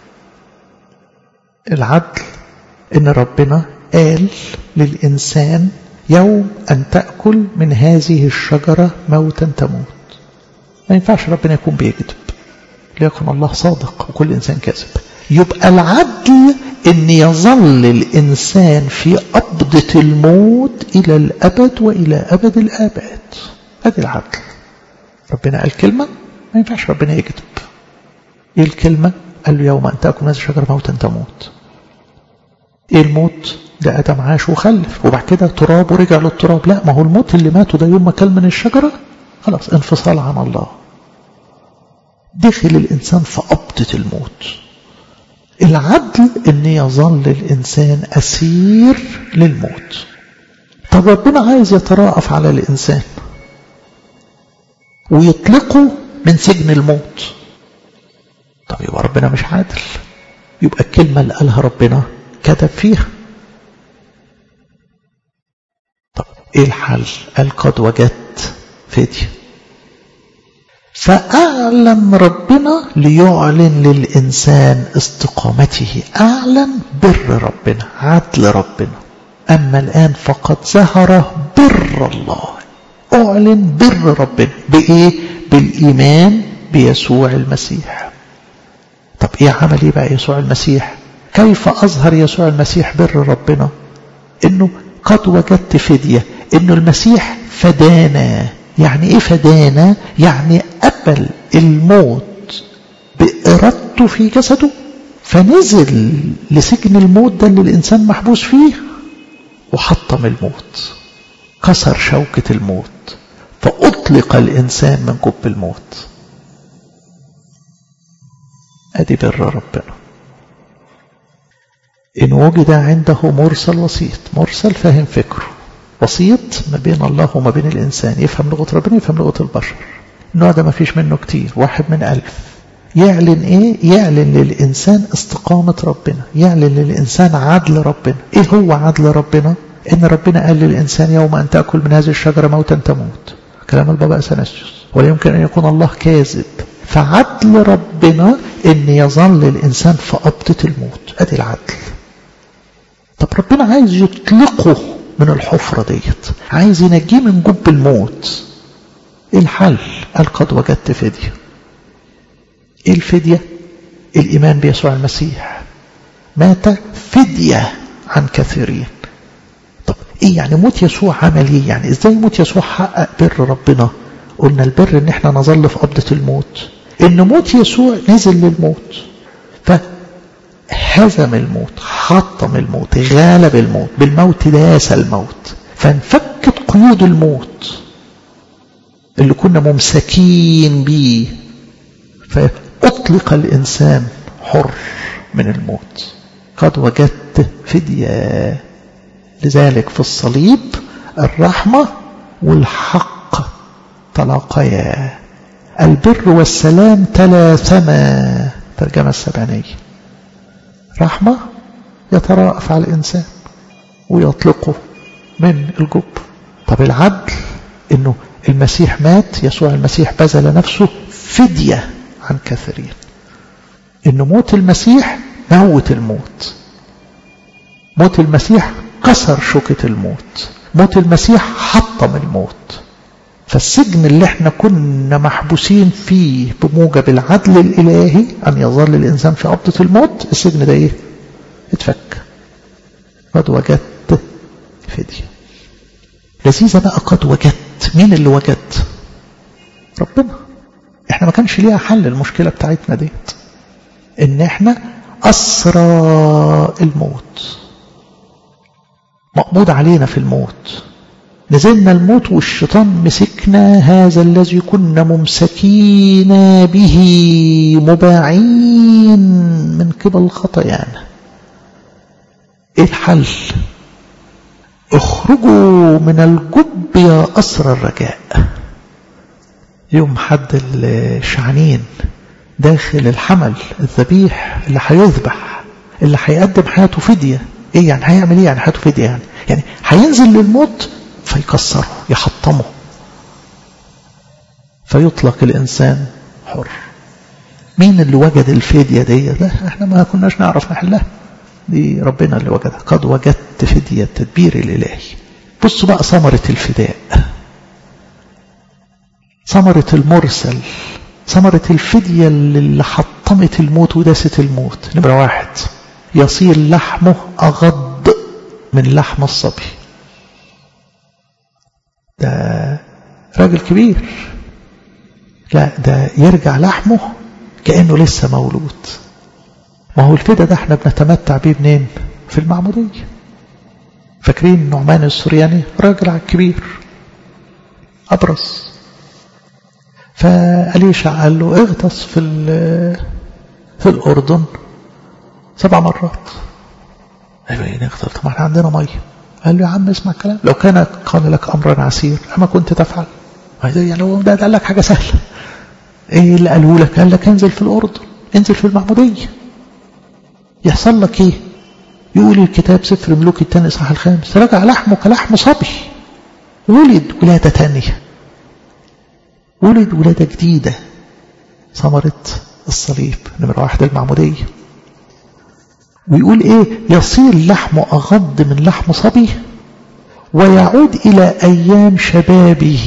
B: العدل إن ربنا قال للإنسان يوم أن تأكل من هذه الشجرة موتا تموت ما ينفعش ربنا يكون بيكذب ليكن الله صادق وكل إنسان كاذب يبقى العدل أن يظل الإنسان في قبضة الموت إلى الأبد وإلى أبد الآباد هذا العدل ربنا قال كلمة ما ينفعش ربنا يكذب إيه الكلمة قال له يوم أن تأكل من هذه الشجرة موتا تموت إيه الموت ده آدم عاش وخلف وبعد كده تراب ورجع للتراب لا ما هو الموت اللي ماته ده يوم ما كل من الشجرة خلاص انفصال عن الله دخل الإنسان في قبضة الموت العدل أن يظل الإنسان أسير للموت طب ربنا عايز يتراءف على الإنسان ويطلقه من سجن الموت طب يبقى ربنا مش عادل يبقى الكلمة اللي قالها ربنا كتب فيها طب ايه الحل قال قد وجدت فدية فأعلن ربنا ليعلن للإنسان استقامته أعلن بر ربنا عدل ربنا أما الآن فقد ظهر بر الله أعلن بر ربنا بإيه؟ بالإيمان بيسوع المسيح طب إيه عمل إيه بقى يسوع المسيح كيف أظهر يسوع المسيح بر ربنا إنه قد وجدت فدية إنه المسيح فدانا يعني إيه فدانا يعني قبل الموت بإرادته في جسده فنزل لسجن الموت ده اللي الإنسان محبوس فيه وحطم الموت كسر شوكة الموت فأطلق الإنسان من جب الموت أدي بر ربنا إن وجد عنده مرسل وسيط مرسل فاهم فكره وسيط ما بين الله وما بين الإنسان يفهم لغة ربنا يفهم لغة البشر النوع ده ما فيش منه كتير واحد من ألف يعلن إيه يعلن للإنسان استقامة ربنا يعلن للإنسان عدل ربنا إيه هو عدل ربنا إن ربنا قال للإنسان يوم أن تأكل من هذه الشجرة موتا تموت كلام البابا أثناسيوس ولا يمكن أن يكون الله كاذب فعدل ربنا إن يظل الإنسان في قبضة الموت أدي العدل طب ربنا عايز يطلقه من الحفرة ديت عايز ينجيه من جب الموت ايه الحل قال قد وجدت فدية ايه الفدية الايمان بيسوع المسيح مات فدية عن كثيرين طب ايه يعني موت يسوع عمل ايه يعني ازاي موت يسوع حقق بر ربنا قلنا البر ان احنا نظل في قبضة الموت ان موت يسوع نزل للموت فهزم الموت حطم الموت غالب الموت بالموت داس الموت فانفكت قيود الموت اللي كنا ممسكين بيه فأطلق الإنسان حر من الموت قد وجدت فدية لذلك في الصليب الرحمة والحق تلاقيا البر والسلام تلاثما ترجمة السبعينية رحمة يتراءف على الإنسان ويطلقه من الجب طب العدل انه المسيح مات يسوع المسيح بذل نفسه فدية عن كثيرين ان موت المسيح موت الموت موت المسيح كسر شوكة الموت موت المسيح حطم الموت فالسجن اللي احنا كنا محبوسين فيه بموجب العدل الإلهي أن يظل الإنسان في قبضة الموت السجن ده ايه اتفك قد وجدت فدية لذيذة بقى قد وجدت مين اللي وجد ربنا احنا ما كانش ليها حل المشكلة بتاعتنا ديت ان احنا أسرى الموت مقبوض علينا في الموت نزلنا الموت والشيطان مسكنا هذا الذي كنا ممسكين به مباعين من قبل خطايانا ايه الحل اخرجوا من الجب يا أسر الرجاء يوم حد الشعنين داخل الحمل الذبيح اللي هيذبح اللي هيقدم حياته فدية ايه يعني هيعمل ايه يعني حياته فدية يعني يعني هينزل للموت فيكسره يحطمه فيطلق الإنسان حر مين اللي وجد الفدية دي لا احنا ما كناش نعرف نحلها دي ربنا اللي وجدها قد وجدت فدية التدبير الإلهي بصوا بقى ثمرة الفداء ثمرة المرسل ثمرة الفدية اللي حطمت الموت وداست الموت نمرة واحد يصير لحمه أغض من لحم الصبي ده راجل كبير لا ده يرجع لحمه كأنه لسه مولود ما هو الفدا ده احنا بنتمتع بيه منين في المعمودية فاكرين نعمان السورياني راجل على الكبير أبرص فأليشع قال له اغطس في في الأردن سبع مرات قال له ايه نغطس طب احنا عندنا مية قال له يا عم اسمع الكلام لو كان قال لك أمرا عسير أما كنت تفعل يعني هو ده قال لك حاجة سهلة ايه اللي قاله لك قال لك انزل في الأردن انزل في المعمودية يحصل لك ايه يقول الكتاب سفر ملوك الثاني صح الخامس رجع لحمه كلحم صبي ولد ولادة تانية ولد ولادة جديدة ثمرة الصليب نمرة واحد المعمودية ويقول ايه يصير لحمه أغض من لحم صبي ويعود إلى أيام شبابه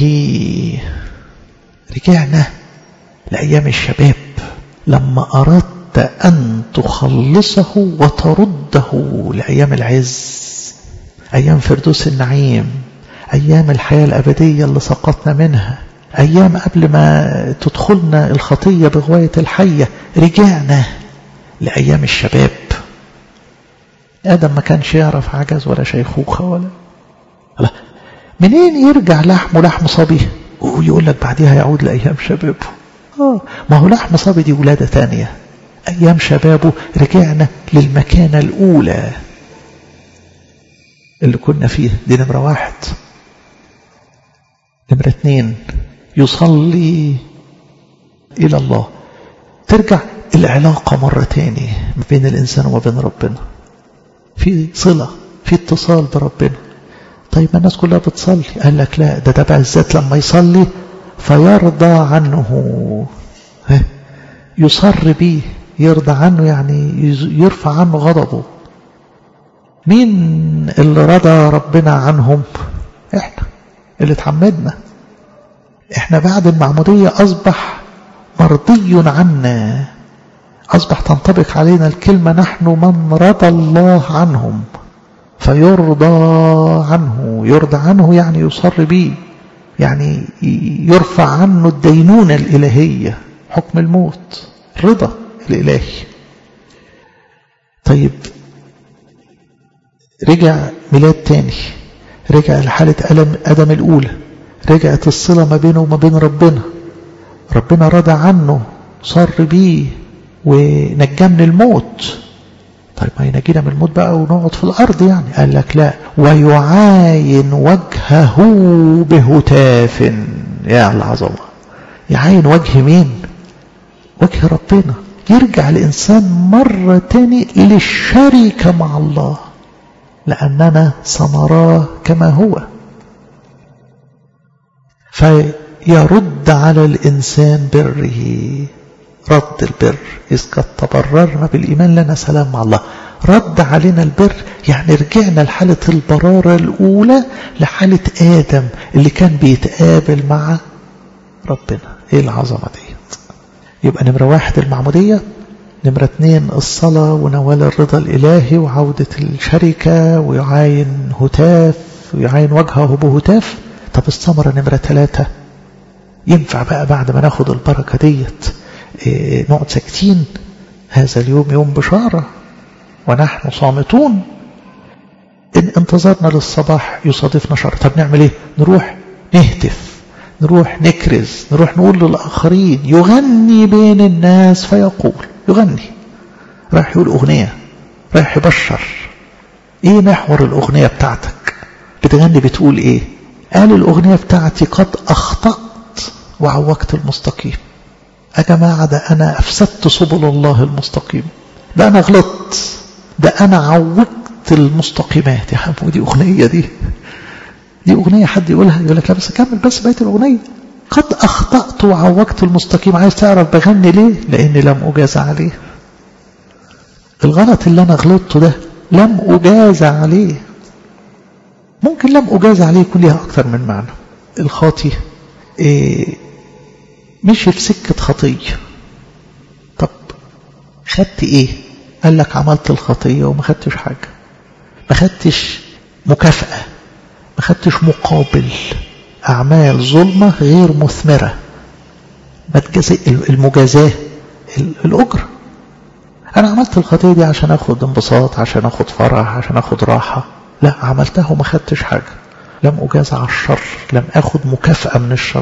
B: رجعنا لأيام الشباب لما أردت أن تخلصه وترده لأيام العز أيام فردوس النعيم أيام الحياة الأبدية اللي سقطنا منها أيام قبل ما تدخلنا الخطية بغواية الحية رجعنا لأيام الشباب آدم ما كانش يعرف عجز ولا شيخوخة ولا لا منين يرجع لحمه لحم صبي ويقول لك بعديها يعود لأيام شبابه آه ما هو لحم صبي دي ولادة تانية أيام شبابه رجعنا للمكانة الأولى اللي كنا فيه دي نمرة واحد نمرة اتنين يصلي إلى الله ترجع العلاقة مرة تاني بين الإنسان وبين ربنا في صلة في اتصال بربنا طيب ما الناس كلها بتصلي قال لك لا ده تبع الذات لما يصلي فيرضى عنه يصر بيه يرضى عنه يعني يرفع عنه غضبه مين اللي رضى ربنا عنهم احنا اللي اتحمدنا احنا بعد المعمودية اصبح مرضي عنا اصبح تنطبق علينا الكلمة نحن من رضى الله عنهم فيرضى عنه يرضى عنه يعني يصر به يعني يرفع عنه الدينونة الإلهية حكم الموت الرضا الإلهي طيب رجع ميلاد تاني رجع لحالة ألم أدم الأولى رجعت الصلة ما بينه وما بين ربنا ربنا رضى عنه صر بيه ونجاه من الموت طيب ما ينجينا من الموت بقى ونقعد في الأرض يعني قال لك لا ويعاين وجهه بهتاف يا العظمة يعاين وجه مين وجه ربنا يرجع الإنسان مرة تاني للشركة مع الله لأننا سنراه كما هو فيرد على الإنسان بره رد البر إذ قد تبررنا بالإيمان لنا سلام مع الله رد علينا البر يعني رجعنا لحالة البرارة الأولى لحالة آدم اللي كان بيتقابل مع ربنا إيه العظمة ديت يبقى نمرة واحد المعمودية نمرة اتنين الصلاة ونوال الرضا الإلهي وعودة الشركة ويعاين هتاف ويعاين وجهه بهتاف طب الثمرة نمرة ثلاثة ينفع بقى بعد ما ناخد البركة ديت إيه نقعد ساكتين هذا اليوم يوم بشارة ونحن صامتون إن انتظرنا للصباح يصادفنا شر طب نعمل ايه نروح نهتف نروح نكرز نروح نقول للآخرين يغني بين الناس فيقول يغني رايح يقول أغنية رايح يبشر ايه محور الأغنية بتاعتك بتغني بتقول ايه قال الأغنية بتاعتي قد أخطأت وعوجت المستقيم يا جماعة ده أنا أفسدت سبل الله المستقيم ده أنا غلطت ده أنا عوجت المستقيمات يا حبيبي دي أغنية دي دي أغنية حد يقولها يقول لك لا بس كمل بس بيت الأغنية قد أخطأت وعوجت المستقيم عايز تعرف بغني ليه لأني لم أجاز عليه الغلط اللي أنا غلطته ده لم أجاز عليه ممكن لم أجاز عليه يكون ليها أكثر من معنى الخاطي إيه مشي في سكة خطية طب خدت ايه قال لك عملت الخطية وما خدتش حاجة ما خدتش مكافأة ما خدتش مقابل أعمال ظلمة غير مثمرة ما تجزي المجازاة الأجرة أنا عملت الخطية دي عشان أخد انبساط عشان أخد فرح عشان أخد راحة لا عملتها وما خدتش حاجة لم أجاز على الشر لم أخد مكافأة من الشر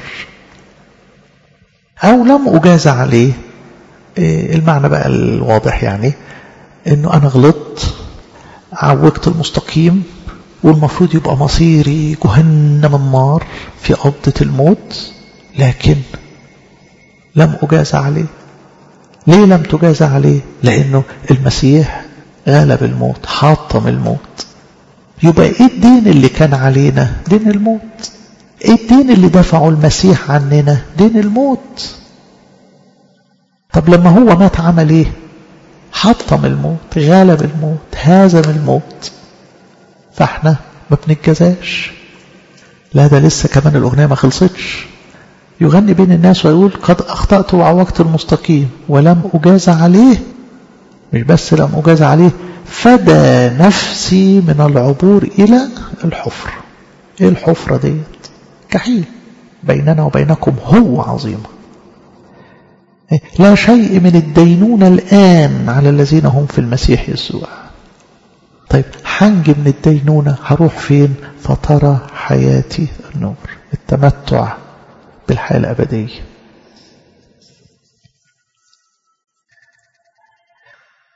B: أو لم أجاز عليه المعنى بقى الواضح يعني أنه أنا غلطت عوجت المستقيم والمفروض يبقى مصيري جهنم النار في قبضة الموت لكن لم أجاز عليه ليه لم تجاز عليه لأنه المسيح غلب الموت حاطم الموت يبقى ايه الدين اللي كان علينا دين الموت ايه الدين اللي دفعه المسيح عننا دين الموت طب لما هو مات عمل ايه حطم الموت غلب الموت هزم الموت فاحنا ما بنتجزاش لا ده لسه كمان الأغنية ما خلصتش يغني بين الناس ويقول قد أخطأت وعوجت المستقيم ولم أجاز عليه مش بس لم أجاز عليه فدى نفسي من العبور إلى الحفر إيه الحفرة ديت كحيل بيننا وبينكم هو عظيمة لا شيء من الدينونة الآن على الذين هم في المسيح يسوع طيب حنج من الدينونة هروح فين فترى حياتي النور التمتع بالحياة الأبدية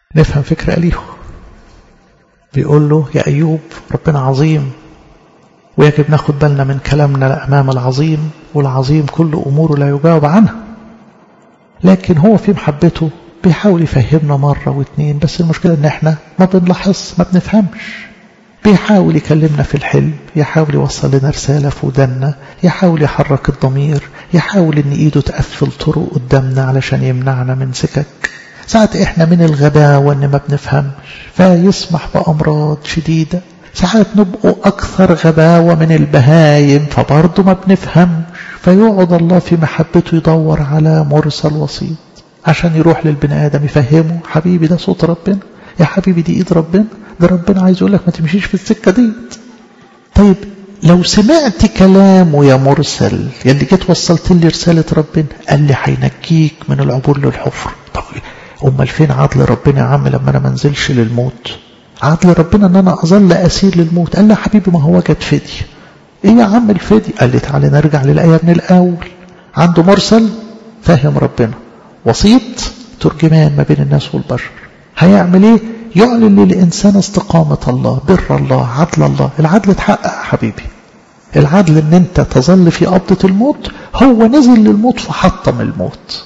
B: نفهم فكرة أليهو بيقول له يا أيوب ربنا عظيم ويجب ناخد بالنا من كلامنا أمام العظيم والعظيم كل أموره لا يجاوب عنها لكن هو في محبته بيحاول يفهمنا مرة واثنين بس المشكلة ان احنا ما بنلاحظ ما بنفهمش بيحاول يكلمنا في الحلم يحاول يوصل لنا رسالة في ودنا يحاول يحرك الضمير يحاول ان ايده تقفل طرق قدامنا علشان يمنعنا من سكك ساعات احنا من الغباوة ان ما بنفهمش فيسمح بأمراض شديدة ساعات نبقوا أكثر غباوة من البهايم فبرضه ما بنفهمش فيقعد الله في محبته يدور على مرسل وسيط عشان يروح للبني آدم يفهمه حبيبي ده صوت ربنا يا حبيبي دي إيد ربنا ده ربنا عايز يقول لك ما تمشيش في السكة ديت طيب لو سمعت كلامه يا مرسل يلي جيت وصلت لي رسالة ربنا قال لي هينجيك من العبور للحفر طب امال فين عدل ربنا يا عم لما انا ما انزلش للموت عدل ربنا ان انا اظل اسير للموت قال لي يا حبيبي ما هو جت فدي ايه يا عم الفدي قال لي تعالى نرجع للايه من الاول عنده مرسل فاهم ربنا وسيط ترجمان ما بين الناس والبشر هيعمل ايه يعلن للإنسان استقامة الله بر الله عدل الله العدل اتحقق حبيبي العدل ان انت تظل في قبضة الموت هو نزل للموت فحطم الموت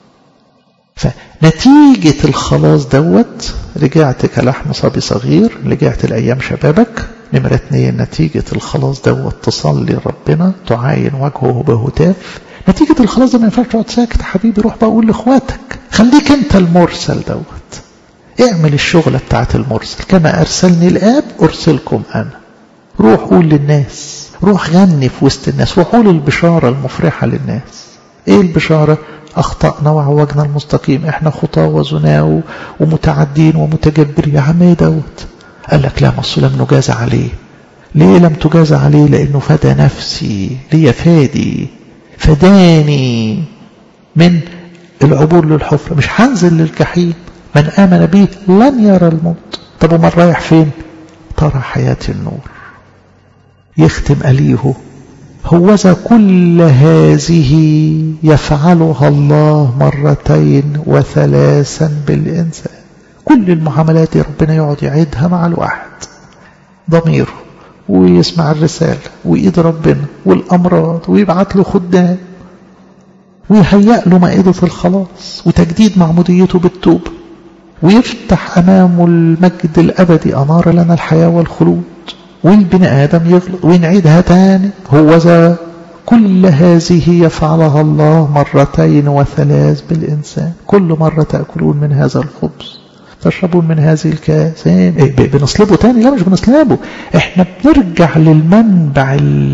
B: فنتيجة الخلاص دوت رجعت كلحم صبي صغير رجعت لأيام شبابك نمرة اتنين نتيجة الخلاص دوت تصلي ربنا تعاين وجهه بهتاف نتيجة الخلاص ده ما ينفعش تقعد ساكت حبيبي روح بقول لاخواتك خليك انت المرسل دوت اعمل الشغلة بتاعت المرسل كما أرسلني الآب أرسلكم أنا روح قول للناس روح غني في وسط الناس روح قول البشارة المفرحة للناس ايه البشارة أخطأنا وعوجنا المستقيم احنا خطاة وزناء ومتعدين ومتجبرين يا عم ايه دوت قال لك لا مصر لم نجاز عليه ليه لم تجاز عليه لأنه فدى نفسي ليه فادي فداني من العبور للحفرة مش هنزل للجحيم من آمن به لن يرى الموت طب ومن رايح فين ترى حياة النور يختم أليه هوذا كل هذه يفعلها الله مرتين وثلاثا بالإنسان كل المعاملات دي ربنا يقعد يعيدها مع الواحد ضميره ويسمع الرسالة وإيد ربنا والأمراض ويبعت له خدام ويهيأ له مائدة الخلاص وتجديد معموديته بالتوبة ويفتح أمامه المجد الأبدي أنار لنا الحياة والخلود والبني آدم يغلط ونعيدها تاني هو ذا كل هذه يفعلها الله مرتين وثلاث بالإنسان كل مرة تأكلون من هذا الخبز تشربون من هذه الكاس إيه بنصلبه تاني لا مش بنصلبه احنا بنرجع للمنبع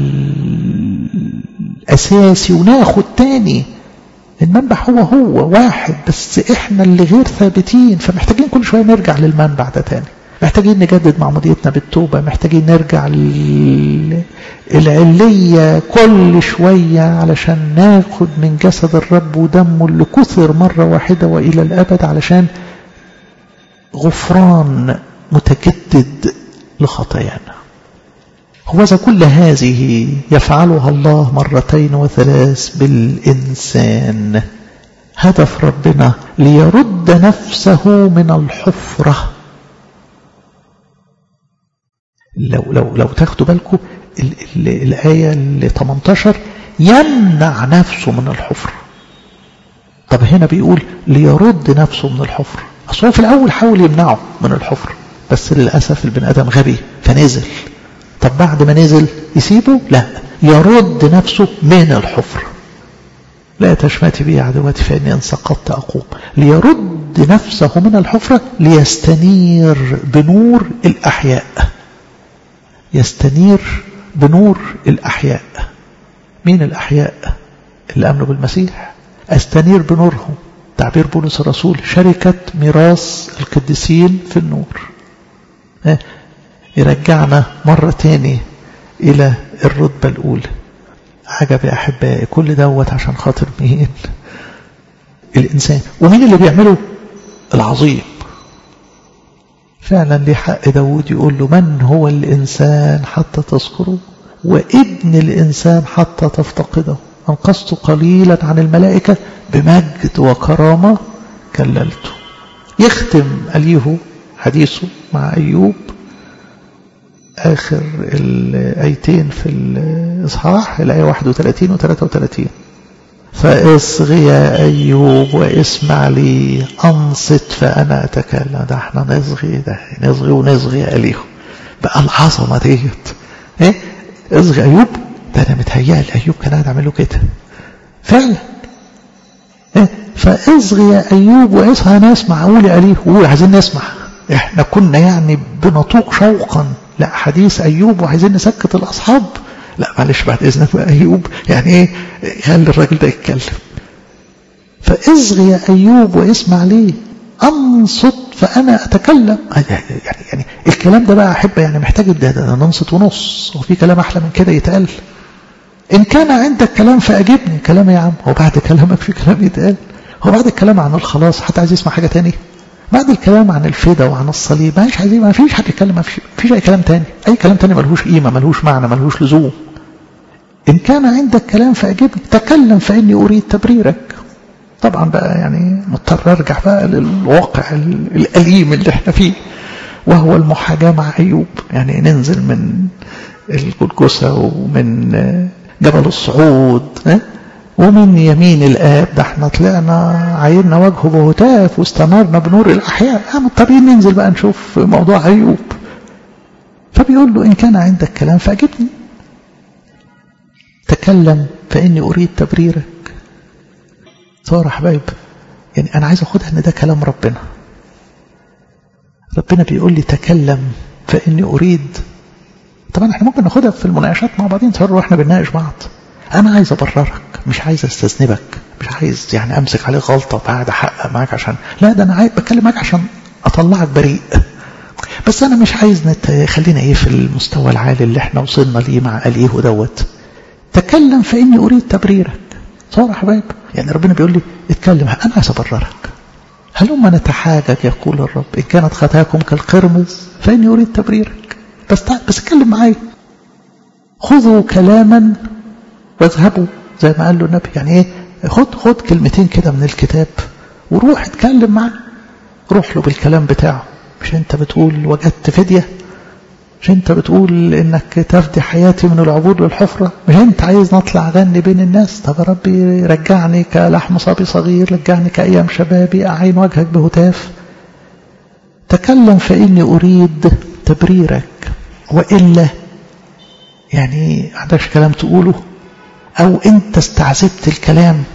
B: الأساسي وناخد تاني المنبع هو هو واحد بس احنا اللي غير ثابتين فمحتاجين كل شوية نرجع للمنبع ده تاني محتاجين نجدد معموديتنا بالتوبة محتاجين نرجع العلية كل شوية علشان ناخد من جسد الرب ودمه اللي كثر مرة واحدة وإلى الأبد علشان غفران متجدد لخطايانا هوذا كل هذه يفعلها الله مرتين وثلاث بالإنسان هدف ربنا ليرد نفسه من الحفرة لو, لو, لو تاخدوا بالكم الآية ال 18 يمنع نفسه من الحفرة طب هنا بيقول ليرد نفسه من الحفرة أصل هو في الأول حاول يمنعه من الحفرة بس للأسف البني آدم غبي فنزل طب بعد ما نزل يسيبه لا يرد نفسه من الحفرة لا تشمتي بي عدوتي فإني إن سقطت أقوم ليرد نفسه من الحفرة ليستنير بنور الأحياء يستنير بنور الأحياء مين الأحياء اللي أمنوا بالمسيح أستنير بنورهم تعبير بولس الرسول شركة ميراث القديسين في النور يرجعنا مرة تاني إلى الرتبة الأولى عجب يا أحبائي كل دوت عشان خاطر مين الإنسان ومين اللي بيعمله العظيم فعلا ليه حق داود يقول له من هو الإنسان حتى تذكره وابن الإنسان حتى تفتقده أنقذت قليلا عن الملائكة بمجد وكرامة كللته يختم أليهو حديثه مع أيوب آخر الآيتين في الإصحاح الآية 31 و 33 فاصغي يا أيوب واسمع لي أنصت فأنا أتكلم ده احنا نصغي ده نصغي ونصغي أليه بقى العظمة ديت ايه اصغي أيوب ده أنا متهيأ أيوب كان قاعد أعمل له كده فعلا ايه فاصغي يا أيوب واصغي نسمع قولي أليه قول عايزين نسمع احنا كنا يعني بنطوق شوقا لا حديث أيوب وعايزين نسكت الأصحاب لا معلش بعد إذنك بقى أيوب يعني إيه خلي الراجل ده يتكلم فاصغي يا أيوب واسمع لي أنصت فأنا أتكلم يعني, يعني الكلام ده بقى أحب يعني محتاج ده, ده ننصت ونص وفي كلام أحلى من كده يتقال إن كان عندك كلام فأجبني كلام يا عم هو بعد كلامك في كلام يتقال هو بعد الكلام عن الخلاص حتى عايز يسمع حاجة تانية بعد الكلام عن الفدا وعن الصليب مش عايزين ما فيش حد يتكلم ما فيش اي كلام تاني اي كلام تاني ملهوش قيمه ملهوش معنى ملهوش لزوم ان كان عندك كلام فاجبني تكلم فاني اريد تبريرك طبعا بقى يعني مضطر ارجع بقى للواقع الاليم اللي احنا فيه وهو المحاجاه مع ايوب يعني ننزل من الجلجسه ومن جبل الصعود ومن يمين الآب ده احنا طلعنا عيرنا وجهه بهتاف واستنارنا بنور الأحياء يعني مضطرين ننزل بقى نشوف موضوع أيوب فبيقول له إن كان عندك كلام فأجبني تكلم فإني أريد تبريرك صار حبايب يعني أنا عايز أخدها إن ده كلام ربنا ربنا بيقول لي تكلم فإني أريد طبعا احنا ممكن ناخدها في المناقشات مع بعضين صار واحنا بنناقش بعض أنا عايز أبررك مش عايز أستذنبك مش عايز يعني أمسك عليك غلطة وقاعد أحقق معاك عشان لا ده أنا عايز بتكلم معاك عشان أطلعك بريء بس أنا مش عايز نت... خلينا إيه في المستوى العالي اللي إحنا وصلنا ليه مع أليه دوت تكلم فإني أريد تبريرك صار يا حبايب يعني ربنا بيقول لي اتكلم أنا عايز أبررك هلما نتحاجج يقول الرب إن كانت خطاكم كالقرمز فإني أريد تبريرك بس تعال بس اتكلم معايا خذوا كلاما واذهبوا زي ما قال له النبي يعني ايه خد خد كلمتين كده من الكتاب وروح اتكلم معاه روح له بالكلام بتاعه مش انت بتقول وجدت فدية مش انت بتقول انك تفدي حياتي من العبور للحفرة مش انت عايز نطلع غني بين الناس طب يا ربي رجعني كلحم صبي صغير رجعني كأيام شبابي أعين وجهك بهتاف تكلم فإني أريد تبريرك وإلا يعني عندكش كلام تقوله أو أنت استعذبت الكلام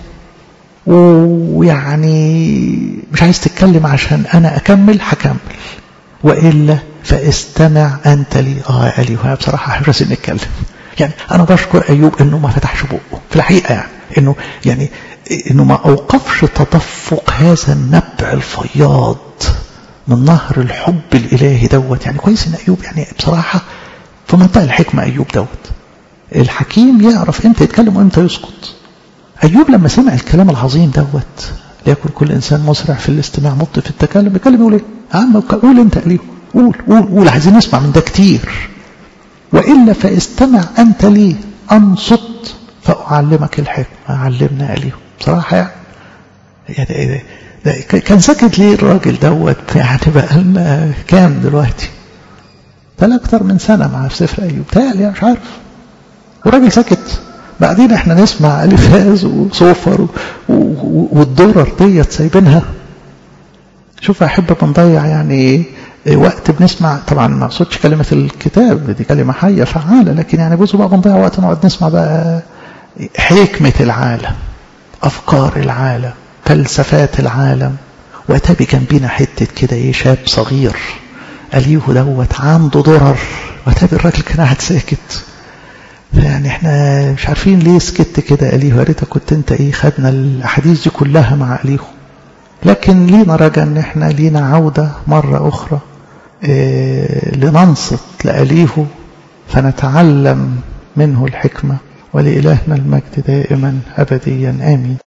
B: ويعني مش عايز تتكلم عشان أنا أكمل هكمل وإلا فاستمع أنت لي آه يا ألي بصراحة حرص إني أتكلم يعني أنا بشكر أيوب إنه ما فتحش بقه في الحقيقة يعني إنه يعني إنه ما أوقفش تدفق هذا النبع الفياض من نهر الحب الإلهي دوت يعني كويس إن أيوب يعني بصراحة في منطقة الحكمة أيوب دوت الحكيم يعرف امتى يتكلم وامتى يسكت أيوب لما سمع الكلام العظيم دوت ليكن كل إنسان مسرع في الاستماع مبطئ في التكلم بيتكلم يقول ايه يا عم قول انت قليه قول قول قول عايزين نسمع من ده كتير وإلا فاستمع أنت لي أنصت فأعلمك الحكمة علمنا قليه بصراحة يعني, يعني ده كان ساكت ليه الراجل دوت يعني بقى لنا كام دلوقتي ده أكتر من سنة مع في سفر أيوب تهيألي مش عارف وراجل ساكت بعدين احنا نسمع الفاز وصوفر والدرر ديت سايبينها شوف احب بنضيع يعني وقت بنسمع طبعا ما اقصدش كلمه الكتاب دي كلمه حيه فعاله لكن يعني جزء بقى بنضيع وقت نقعد نسمع بقى حكمه العالم افكار العالم فلسفات العالم واتابي جنبينا حته كده ايه شاب صغير اليه دوت عنده ضرر واتابي الراجل كان قاعد ساكت يعني احنا مش عارفين ليه سكت كده أليه يا ريتك كنت انت ايه خدنا الاحاديث دي كلها مع أليه لكن لينا رجا ان احنا لينا عودة مرة اخرى اه لننصت لأليه فنتعلم منه الحكمة ولإلهنا المجد دائما أبديا آمين